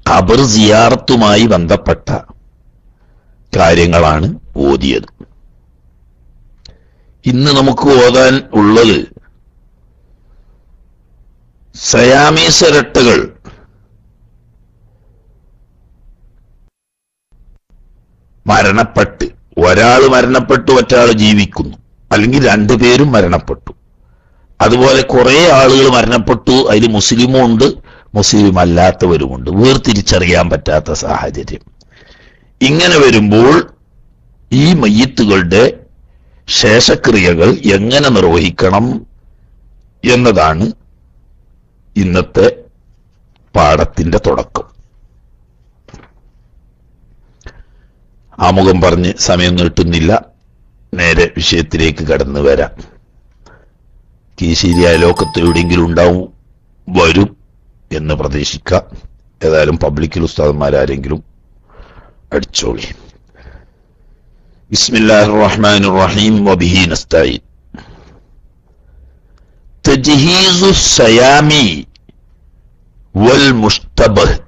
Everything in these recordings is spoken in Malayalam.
ഖബർ സിയാറത്തുമായി ബന്ധപ്പെട്ട കാര്യങ്ങളാണ് ഓതിയത് ഇന്ന് നമുക്ക് ഓതാൻ ഉള്ളത് സയാമീസരട്ടുകൾ മരണപ്പെട്ട് ഒരാൾ മരണപ്പെട്ടു മറ്റാൾ ജീവിക്കുന്നു അല്ലെങ്കിൽ രണ്ടുപേരും മരണപ്പെട്ടു അതുപോലെ കുറെ ആളുകൾ മരണപ്പെട്ടു അതിൽ മുസ്ലിമും ഉണ്ട് മുസ്ലിം അല്ലാത്തവരുമുണ്ട് വേർതിരിച്ചറിയാൻ പറ്റാത്ത സാഹചര്യം ഇങ്ങനെ വരുമ്പോൾ ഈ മയ്യത്തുകളുടെ ശേഷക്രിയകൾ എങ്ങനെ നിർവഹിക്കണം എന്നതാണ് ഇന്നത്തെ പാഠത്തിന്റെ തുടക്കം ആമുഖം പറഞ്ഞ് സമയം നീട്ടുന്നില്ല നേരെ വിഷയത്തിലേക്ക് കടന്നു വരാം കീശേരി അയലോക്കത്ത് എവിടെയെങ്കിലും ഉണ്ടാവും വരും എന്ന് പ്രതീക്ഷിക്കാം ഏതായാലും പബ്ലിക്കിൽ ഉസ്താദന്മാരാരെങ്കിലും അടിച്ചോളി ബിസ്മില്ലാഹിർ റഹ്മാനിർ റഹീം വബിഹി നസ്തഈൻ തജ്ഹീസു സയാമി വൽ മുഷ്തബഹ്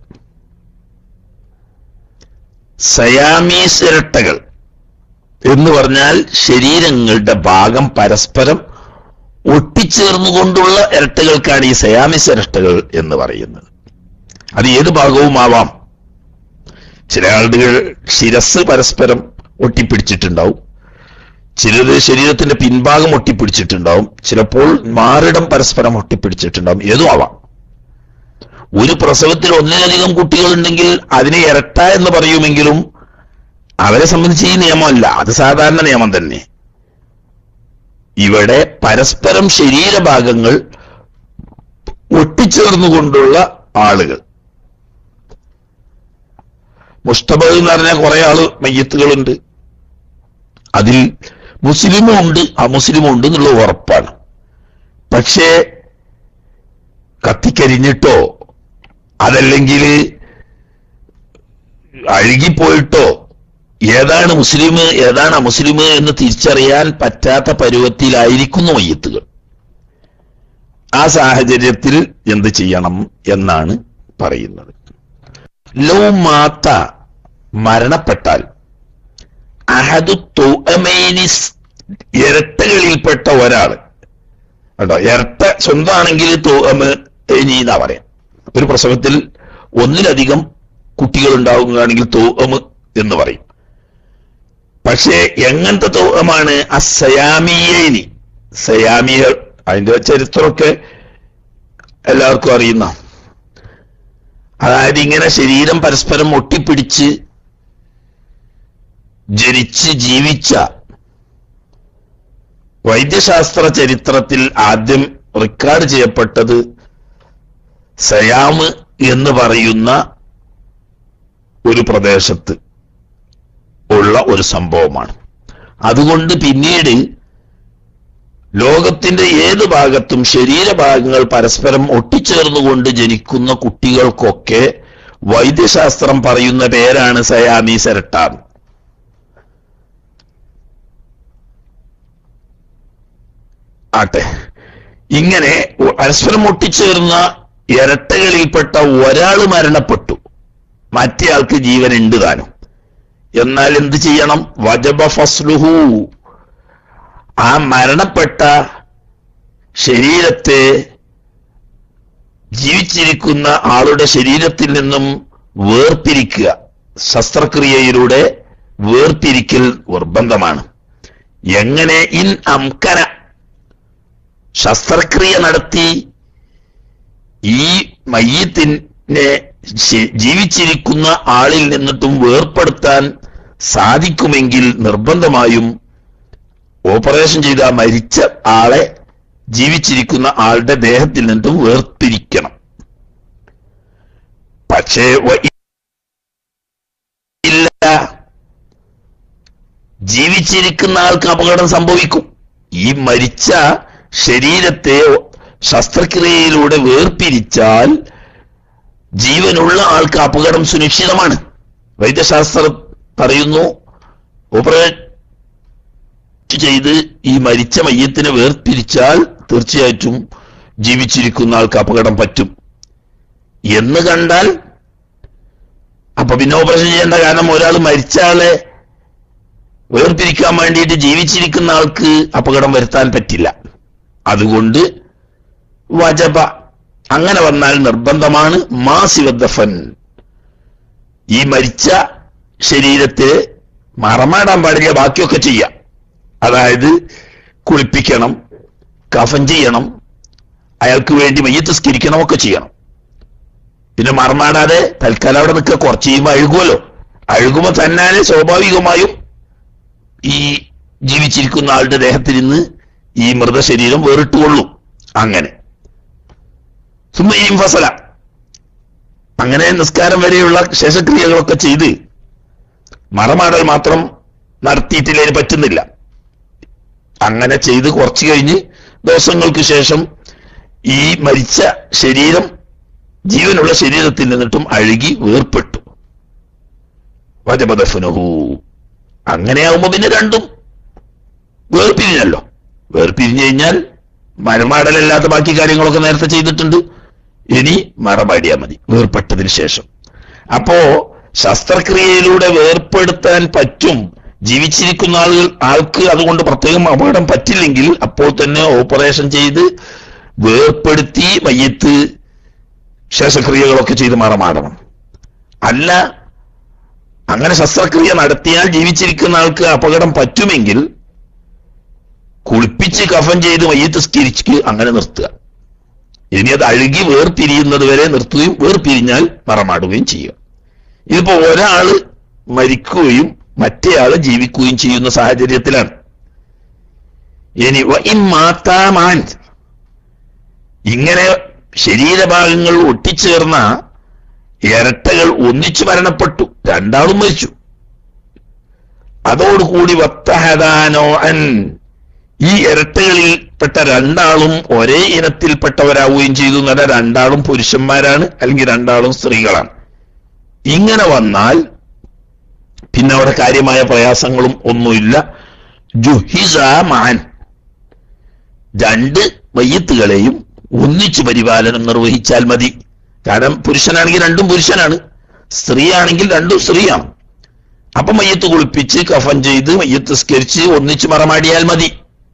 സയാമീസ് ഇരട്ടകൾ എന്ന് പറഞ്ഞാൽ ശരീരങ്ങളുടെ ഭാഗം പരസ്പരം ഒട്ടിച്ചേർന്നുകൊണ്ടുള്ള ഇരട്ടകൾക്കാണ് ഈ സയാമിസ് ഇരട്ടകൾ എന്ന് പറയുന്നത് അത് ഏത് ഭാഗവും ആവാം ചില ആളുകൾ ശിരസ് പരസ്പരം ഒട്ടിപ്പിടിച്ചിട്ടുണ്ടാവും ചിലത് ശരീരത്തിന്റെ പിൻഭാഗം ഒട്ടിപ്പിടിച്ചിട്ടുണ്ടാവും ചിലപ്പോൾ മാറിടം പരസ്പരം ഒട്ടിപ്പിടിച്ചിട്ടുണ്ടാവും ഏതും ആവാം ഒരു പ്രസവത്തിൽ ഒന്നിലധികം കുട്ടികളുണ്ടെങ്കിൽ അതിനെ ഇരട്ട എന്ന് പറയുമെങ്കിലും അവരെ സംബന്ധിച്ച് ഈ നിയമമല്ല അത് സാധാരണ നിയമം തന്നെ ഇവിടെ പരസ്പരം ശരീരഭാഗങ്ങൾ ഒട്ടിച്ചേർന്നുകൊണ്ടുള്ള ആളുകൾ മുസ്തബ എന്ന് പറഞ്ഞാൽ കുറെ ആള് മയ്യത്തുകളുണ്ട് അതിൽ മുസ്ലിമും ഉണ്ട് അമുസ്ലിമും ഉണ്ട് എന്നുള്ള ഉറപ്പാണ് പക്ഷേ കത്തിക്കരിഞ്ഞിട്ടോ അതല്ലെങ്കിൽ അഴുകിപ്പോയിട്ടോ ഏതാണ് മുസ്ലിം ഏതാണ് അമുസ്ലിം എന്ന് തിരിച്ചറിയാൻ പറ്റാത്ത പരുവത്തിലായിരിക്കുന്നു മയ്യത്തുകൾ ആ സാഹചര്യത്തിൽ എന്ത് ചെയ്യണം എന്നാണ് പറയുന്നത് ലോ മാത്ത മരണപ്പെട്ടാൽ അഹദു തോമേനിസ് ഇരട്ടകളിൽപ്പെട്ട ഒരാൾ കേട്ടോ ഇരട്ട സ്വന്തമാണെങ്കിൽ തോമ എന്നാ പറയാം ഒരു പ്രസവത്തിൽ ഒന്നിലധികം കുട്ടികൾ ഉണ്ടാവുകയാണെങ്കിൽ തോമ് എന്ന് പറയും പക്ഷേ എങ്ങനത്തെ തോമാണ് അസയാമിയേനി സയാമികൾ അതിന്റെ ചരിത്രമൊക്കെ എല്ലാവർക്കും അറിയുന്ന അതായത് ഇങ്ങനെ ശരീരം പരസ്പരം ഒട്ടിപ്പിടിച്ച് ജനിച്ച് ജീവിച്ച വൈദ്യശാസ്ത്ര ചരിത്രത്തിൽ ആദ്യം റെക്കോർഡ് ചെയ്യപ്പെട്ടത് സയാമ് എന്ന് പറയുന്ന ഒരു പ്രദേശത്ത് ഉള്ള ഒരു സംഭവമാണ് അതുകൊണ്ട് പിന്നീട് ലോകത്തിന്റെ ഏത് ഭാഗത്തും ശരീരഭാഗങ്ങൾ പരസ്പരം ഒട്ടിച്ചേർന്നുകൊണ്ട് ജനിക്കുന്ന കുട്ടികൾക്കൊക്കെ വൈദ്യശാസ്ത്രം പറയുന്ന പേരാണ് സയാമി സെരട്ടാർ ആട്ടെ ഇങ്ങനെ പരസ്പരം ഒട്ടിച്ചേർന്ന ഇരട്ടകളിൽപ്പെട്ട ഒരാൾ മരണപ്പെട്ടു മറ്റേയാൾക്ക് ജീവനുണ്ട് താനും എന്നാൽ എന്ത് ചെയ്യണം വജബ ഫസ്ലുഹു ആ മരണപ്പെട്ട ശരീരത്തെ ജീവിച്ചിരിക്കുന്ന ആളുടെ ശരീരത്തിൽ നിന്നും വേർപിരിക്കുക ശസ്ത്രക്രിയയിലൂടെ വേർപിരിക്കൽ നിർബന്ധമാണ് എങ്ങനെ ഇൻ അംകന ശസ്ത്രക്രിയ നടത്തി ഈ മയ്യത്തിനെ ശി- ജീവിച്ചിരിക്കുന്ന ആളിൽ നിന്നിട്ടും വേർപ്പെടുത്താൻ സാധിക്കുമെങ്കിൽ നിർബന്ധമായും ഓപ്പറേഷൻ ചെയ്ത ആ മരിച്ച ആളെ ജീവിച്ചിരിക്കുന്ന ആളുടെ ദേഹത്തിൽ നിന്നും വേർതിരിക്കണം പക്ഷേ വ- ഇല്ല ജീവിച്ചിരിക്കുന്ന ആൾക്ക് അപകടം സംഭവിക്കും ഈ മരിച്ച ശരീരത്തെ ശസ്ത്രക്രിയയിലൂടെ വേർപിരിച്ചാൽ ജീവനുള്ള ആൾക്ക് അപകടം സുനിശ്ചിതമാണ് വൈദ്യശാസ്ത്രം പറയുന്നു ഓപ്പറേറ്റ് ചെയ്ത് ഈ മരിച്ച മയ്യത്തിനെ വേർപിരിച്ചാൽ തീർച്ചയായിട്ടും ജീവിച്ചിരിക്കുന്ന ആൾക്ക് അപകടം പറ്റും എന്ന് കണ്ടാൽ അപ്പൊ പിന്നെ ഓപ്പറേഷൻ ചെയ്യേണ്ട കാരണം ഒരാൾ മരിച്ച ആളെ വേർപിരിക്കാൻ വേണ്ടിയിട്ട് ജീവിച്ചിരിക്കുന്ന ആൾക്ക് അപകടം വരുത്താൻ പറ്റില്ല അതുകൊണ്ട് വജബ അങ്ങനെ വന്നാൽ നിർബന്ധമാണ് മാസിവദ്ദഫൻ ഈ മരിച്ച ശരീരത്തിൽ മറമാടാൻ പാടില്ല ബാക്കിയൊക്കെ ചെയ്യാം അതായത് കുളിപ്പിക്കണം കഫൻ ചെയ്യണം അയാൾക്ക് വേണ്ടി മയ്യത്ത് സ്കരിക്കണം ഒക്കെ ചെയ്യണം പിന്നെ മറമാടാതെ തൽക്കാലം അവിടെ നിൽക്കുക കുറച്ച് ചെയ്യുമ്പോൾ അഴുകുമല്ലോ അഴുകുമ്പോൾ തന്നാലെ സ്വാഭാവികമായും ഈ ജീവിച്ചിരിക്കുന്ന ആളുടെ ദേഹത്തിൽ നിന്ന് ഈ മൃതശരീരം വേറിട്ടുകൊള്ളും അങ്ങനെ സുമ്മയും ഫസല അങ്ങനെ നിസ്കാരം വരെയുള്ള ശേഷക്രിയകളൊക്കെ ചെയ്ത് മറമാടൽ മാത്രം നടത്തിയിട്ടില്ല പറ്റുന്നില്ല അങ്ങനെ ചെയ്ത് കുറച്ചു കഴിഞ്ഞ് ദിവസങ്ങൾക്ക് ശേഷം ഈ മരിച്ച ശരീരം ജീവനുള്ള ശരീരത്തിൽ നിന്നിട്ടും അഴുകി വേർപ്പെട്ടു വജബദഫനഹു അങ്ങനെയാവുമ്പോ പിന്നെ രണ്ടും വേർപിരിഞ്ഞല്ലോ വേർപിരിഞ്ഞു കഴിഞ്ഞാൽ മരമാടലല്ലാത്ത ബാക്കി കാര്യങ്ങളൊക്കെ നേരത്തെ ചെയ്തിട്ടുണ്ട് ഇനി മറമാടിയാ മതി വേർപ്പെട്ടതിന് ശേഷം അപ്പോ ശസ്ത്രക്രിയയിലൂടെ വേർപ്പെടുത്താൻ പറ്റും ജീവിച്ചിരിക്കുന്ന ആളുകൾ ആൾക്ക് അതുകൊണ്ട് പ്രത്യേകം അപകടം പറ്റില്ലെങ്കിൽ അപ്പോൾ തന്നെ ഓപ്പറേഷൻ ചെയ്ത് വേർപ്പെടുത്തി മയ്യത്ത് ശേഷക്രിയകളൊക്കെ ചെയ്ത് മറമാടണം അല്ല അങ്ങനെ ശസ്ത്രക്രിയ നടത്തിയാൽ ജീവിച്ചിരിക്കുന്ന ആൾക്ക് അപകടം പറ്റുമെങ്കിൽ കുളിപ്പിച്ച് കഫൻ ചെയ്ത് മയ്യത്ത് സ്കരിച്ച് അങ്ങനെ നിർത്തുക ഇനി അത് അഴുകി വേർപിരിയുന്നത് വരെ നിർത്തുകയും വേർപിരിഞ്ഞാൽ മറമാടുകയും ചെയ്യുക ഇതിപ്പോ ഒരാള് മരിക്കുകയും മറ്റേയാള് ജീവിക്കുകയും ചെയ്യുന്ന സാഹചര്യത്തിലാണ് ഇനി മാത്താമാൻ ഇങ്ങനെ ശരീരഭാഗങ്ങൾ ഒട്ടിച്ചേർന്ന ഇരട്ടകൾ ഒന്നിച്ചു മരണപ്പെട്ടു രണ്ടാളും മരിച്ചു അതോടുകൂടി വത്തഹദാനോ അൻ ഈ ഇരട്ടകളിൽപ്പെട്ട രണ്ടാളും ഒരേ ഇനത്തിൽപ്പെട്ടവരാവുകയും ചെയ്തു എന്നല്ല രണ്ടാളും പുരുഷന്മാരാണ് അല്ലെങ്കിൽ രണ്ടാളും സ്ത്രീകളാണ് ഇങ്ങനെ വന്നാൽ പിന്നെ അവിടെ കാര്യമായ പ്രയാസങ്ങളും ഒന്നുമില്ല ജുഹിസ മാൻ രണ്ട് മയ്യത്തുകളെയും ഒന്നിച്ചു പരിപാലനം നിർവഹിച്ചാൽ മതി കാരണം പുരുഷനാണെങ്കിൽ രണ്ടും പുരുഷനാണ് സ്ത്രീയാണെങ്കിൽ രണ്ടും സ്ത്രീയാണ് അപ്പൊ മയ്യത്ത് കുളിപ്പിച്ച് കഫൻ ചെയ്ത് മയ്യത്ത് സ്കരിച്ച് ഒന്നിച്ച് മറമാടിയാൽ മതി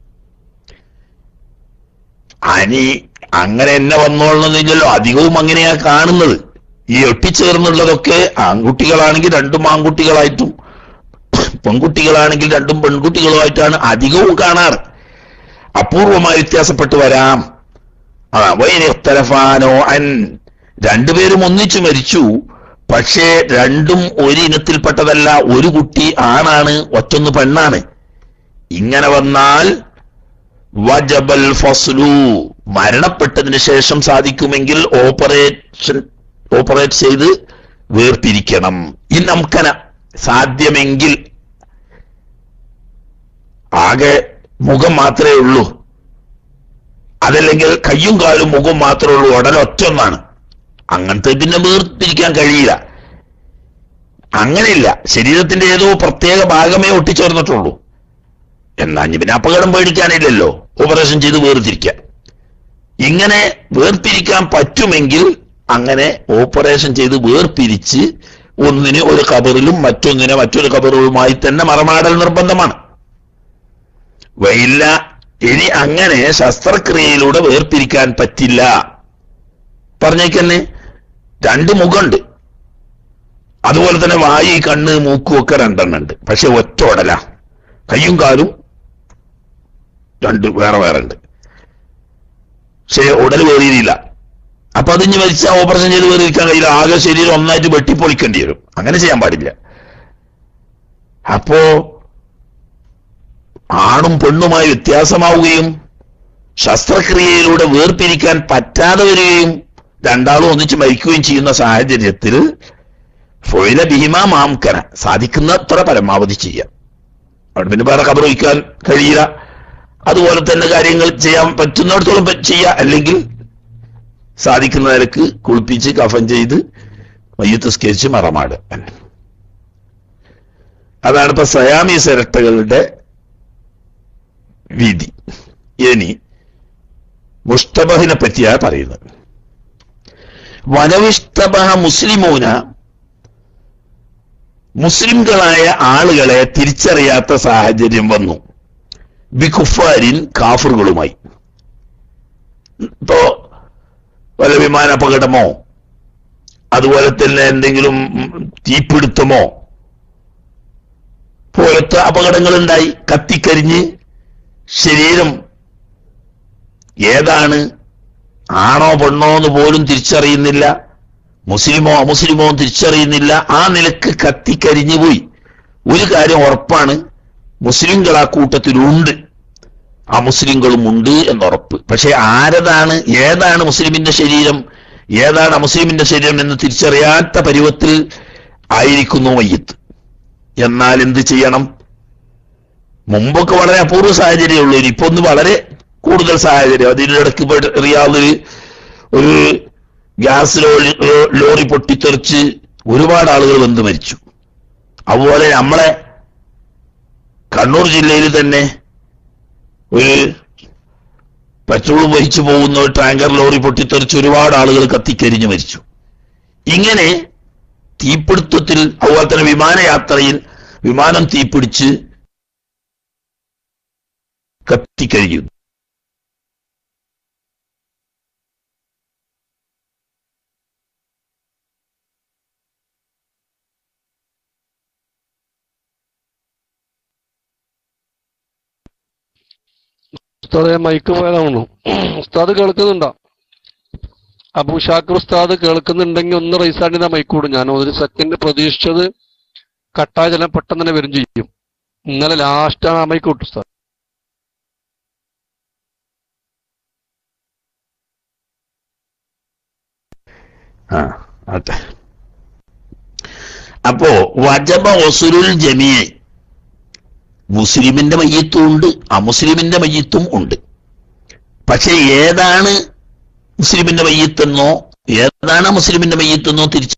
അനി അങ്ങനെ എന്നെ വന്നോളണമെന്നില്ലല്ലോ അധികവും അങ്ങനെയാ കാണുന്നത് ഈ ഒട്ടിച്ചേർന്നുള്ളതൊക്കെ ആൺകുട്ടികളാണെങ്കിൽ രണ്ടും ആൺകുട്ടികളായിട്ടും പെൺകുട്ടികളാണെങ്കിൽ രണ്ടും പെൺകുട്ടികളുമായിട്ടാണ് അധികവും കാണാറ് അപൂർവമായി വ്യത്യാസപ്പെട്ടു വരാം ആ വൈനത്തലഫാനോ അൻ രണ്ടുപേരും ഒന്നിച്ചു മരിച്ചു പക്ഷേ രണ്ടും ഒരു ഇനത്തിൽപ്പെട്ടതല്ല ഒരു കുട്ടി ആണാണ് ഒറ്റൊന്ന് പെണ്ണാണ് ഇങ്ങനെ വന്നാൽ വജബൽ ഫസ്ലു മരണപ്പെട്ടതിന് ശേഷം സാധിക്കുമെങ്കിൽ ഓപ്പറേഷൻ ഓപ്പറേറ്റ് ചെയ്ത് വേർതിരിക്കണം ഈ നമുക്കന സാധ്യമെങ്കിൽ ആകെ മുഖം മാത്രമേ ഉള്ളൂ അതല്ലെങ്കിൽ കയ്യും കാലും മുഖം മാത്രമേ ഉള്ളൂ ഉടലൊറ്റൊന്നാണ് അങ്ങനത്തെ പിന്നെ വേർതിരിക്കാൻ കഴിയില്ല അങ്ങനെയില്ല ശരീരത്തിന്റെ ഏതോ പ്രത്യേക ഭാഗമേ ഒട്ടിച്ചേർന്നിട്ടുള്ളൂ എന്നാ ഇനി പിന്നെ അപകടം പേടിക്കാനില്ലല്ലോ ഓപ്പറേഷൻ ചെയ്ത് വേർതിരിക്കാം ഇങ്ങനെ വേർപിരിക്കാൻ പറ്റുമെങ്കിൽ അങ്ങനെ ഓപ്പറേഷൻ ചെയ്ത് വേർപിരിച്ച് ഒന്നിന് ഒരു കബറിലും മറ്റൊന്നിനെ മറ്റൊരു കബറുകളുമായി തന്നെ മറമാടൽ നിർബന്ധമാണ് വയില്ല ഇനി അങ്ങനെ ശസ്ത്രക്രിയയിലൂടെ വേർപിരിക്കാൻ പറ്റില്ല പറഞ്ഞേക്കന്നെ രണ്ട് മുഖമുണ്ട് അതുപോലെ തന്നെ വായി കണ്ണ് മൂക്കും ഒക്കെ രണ്ടെണ്ണം ഉണ്ട് പക്ഷെ ഒറ്റ ഉടല കയ്യും കാലും രണ്ട് വേറെ വേറെ ഉണ്ട് പക്ഷേ ഉടൽ വേറിയില്ല അപ്പൊ അത് ഇനി മരിച്ച ഓപ്പറേഷൻ ചെയ്ത് വേറിയിരിക്കാൻ കഴിയില്ല ആകെ ശരീരം ഒന്നായിട്ട് വെട്ടിപ്പൊളിക്കേണ്ടി വരും അങ്ങനെ ചെയ്യാൻ പാടില്ല അപ്പോ ആണും പെണ്ണുമായി വ്യത്യാസമാവുകയും ശസ്ത്രക്രിയയിലൂടെ വേർപിരിക്കാൻ പറ്റാതെ വരികയും രണ്ടാളും ഒന്നിച്ച് മരിക്കുകയും ചെയ്യുന്ന സാഹചര്യത്തിൽ ഫൊയില ഭീമ മാംകന സാധിക്കുന്നത്ര പരമാവധി ചെയ്യാം അവിടെ പിന്നെ വേറെ കബർ വയ്ക്കാൻ കഴിയില്ല അതുപോലെ തന്നെ കാര്യങ്ങൾ ചെയ്യാൻ പറ്റുന്നിടത്തോളം ചെയ്യുക അല്ലെങ്കിൽ സാധിക്കുന്ന നിലക്ക് കുളിപ്പിച്ച് കഫൻ ചെയ്ത് മയ്യത്ത് സ്കരിച്ച് മറമാട് അതാണ് ഇപ്പൊ സയാമി ഇരട്ടകളുടെ വിധി ഇനി മുസ്തബഹിനെ പറ്റിയാണ് പറയുന്നത് വനവിസ്തബഹ മുസ്ലിമൂന മുസ്ലിംകളായ ആളുകളെ തിരിച്ചറിയാത്ത സാഹചര്യം വന്നു ബിഖുഫാരിൻ കാഫറുകളുമായി ഇപ്പോ വല്ല വിമാന അപകടമോ അതുപോലെ തന്നെ എന്തെങ്കിലും ഉം, തീപിടുത്തമോ പോലത്തെ അപകടങ്ങൾ ഉണ്ടായി കത്തിക്കരിഞ്ഞ് ശരീരം ഏതാണ് ആണോ പെണ്ണോ എന്ന് പോലും തിരിച്ചറിയുന്നില്ല മുസ്ലിമോ അമുസ്ലിമോ തിരിച്ചറിയുന്നില്ല ആ നിലക്ക് കത്തിക്കരിഞ്ഞു പോയി ഒരു കാര്യം ഉറപ്പാണ് മുസ്ലിംകൾ ആ കൂട്ടത്തിലുണ്ട് ആ മുസ്ലിങ്ങളും ഉണ്ട് എന്നുറപ്പ് പക്ഷെ ആരതാണ് ഏതാണ് മുസ്ലിമിന്റെ ശരീരം ഏതാണ് അമുസ്ലിമിന്റെ ശരീരം എന്ന് തിരിച്ചറിയാത്ത പരുവത്തിൽ ആയിരിക്കുന്നു മയ്യത്ത് എന്നാൽ എന്ത് ചെയ്യണം മുമ്പൊക്കെ വളരെ അപൂർവ സാഹചര്യമുള്ളൂ ഇപ്പൊ ഒന്ന് വളരെ കൂടുതൽ സാഹചര്യം അതിന്റെ ഇടയ്ക്ക് ഇപ്പൊ റിയാദിൽ ഒരു ഗ്യാസ് ലോറി ലോറി പൊട്ടിത്തെറിച്ച് ഒരുപാട് ആളുകൾ വന്ന് മരിച്ചു അതുപോലെ നമ്മളെ കണ്ണൂർ ജില്ലയിൽ തന്നെ ഒരു പെട്രോൾ വഹിച്ചു പോകുന്ന ഒരു ടാങ്കർ ലോറി പൊട്ടിത്തെറിച്ച് ഒരുപാട് ആളുകൾ കത്തിക്കരിഞ്ഞു മരിച്ചു ഇങ്ങനെ തീപിടുത്തത്തിൽ അതുപോലെ തന്നെ വിമാനയാത്രയിൽ വിമാനം തീപിടിച്ച് കത്തിക്കഴിഞ്ഞു ഉസ്താദെ മൈക്ക് പോയതാണോ ഉസ്താദ് കേൾക്കുന്നുണ്ടോ അബു ഷാക്കർ ഉസ്താദ് കേൾക്കുന്നുണ്ടെങ്കിൽ ഒന്ന് റൈസാണ്ടിന്റെ മൈക്ക് കൂടും ഞാൻ ഒരു സെക്കൻഡ് പ്രതീക്ഷിച്ചത് കട്ടായ ചില പെട്ടെന്ന് തന്നെ വരും ചെയ്യും ഇന്നലെ ലാസ്റ്റാണ് ആ മൈക്ക് വിട്ടു ഉസ്താദ് ആ അതെ അപ്പോ വജബ ഒസുരുൽ ജമിയെ മുസ്ലിമിന്റെ മയ്യത്തും ഉണ്ട് അമുസ്ലിമിന്റെ മയ്യത്തും ഉണ്ട് പക്ഷെ ഏതാണ് മുസ്ലിമിന്റെ മയ്യത്തെന്നോ ഏതാണ് മുസ്ലിമിന്റെ മയ്യത്തെന്നോ തിരിച്ച്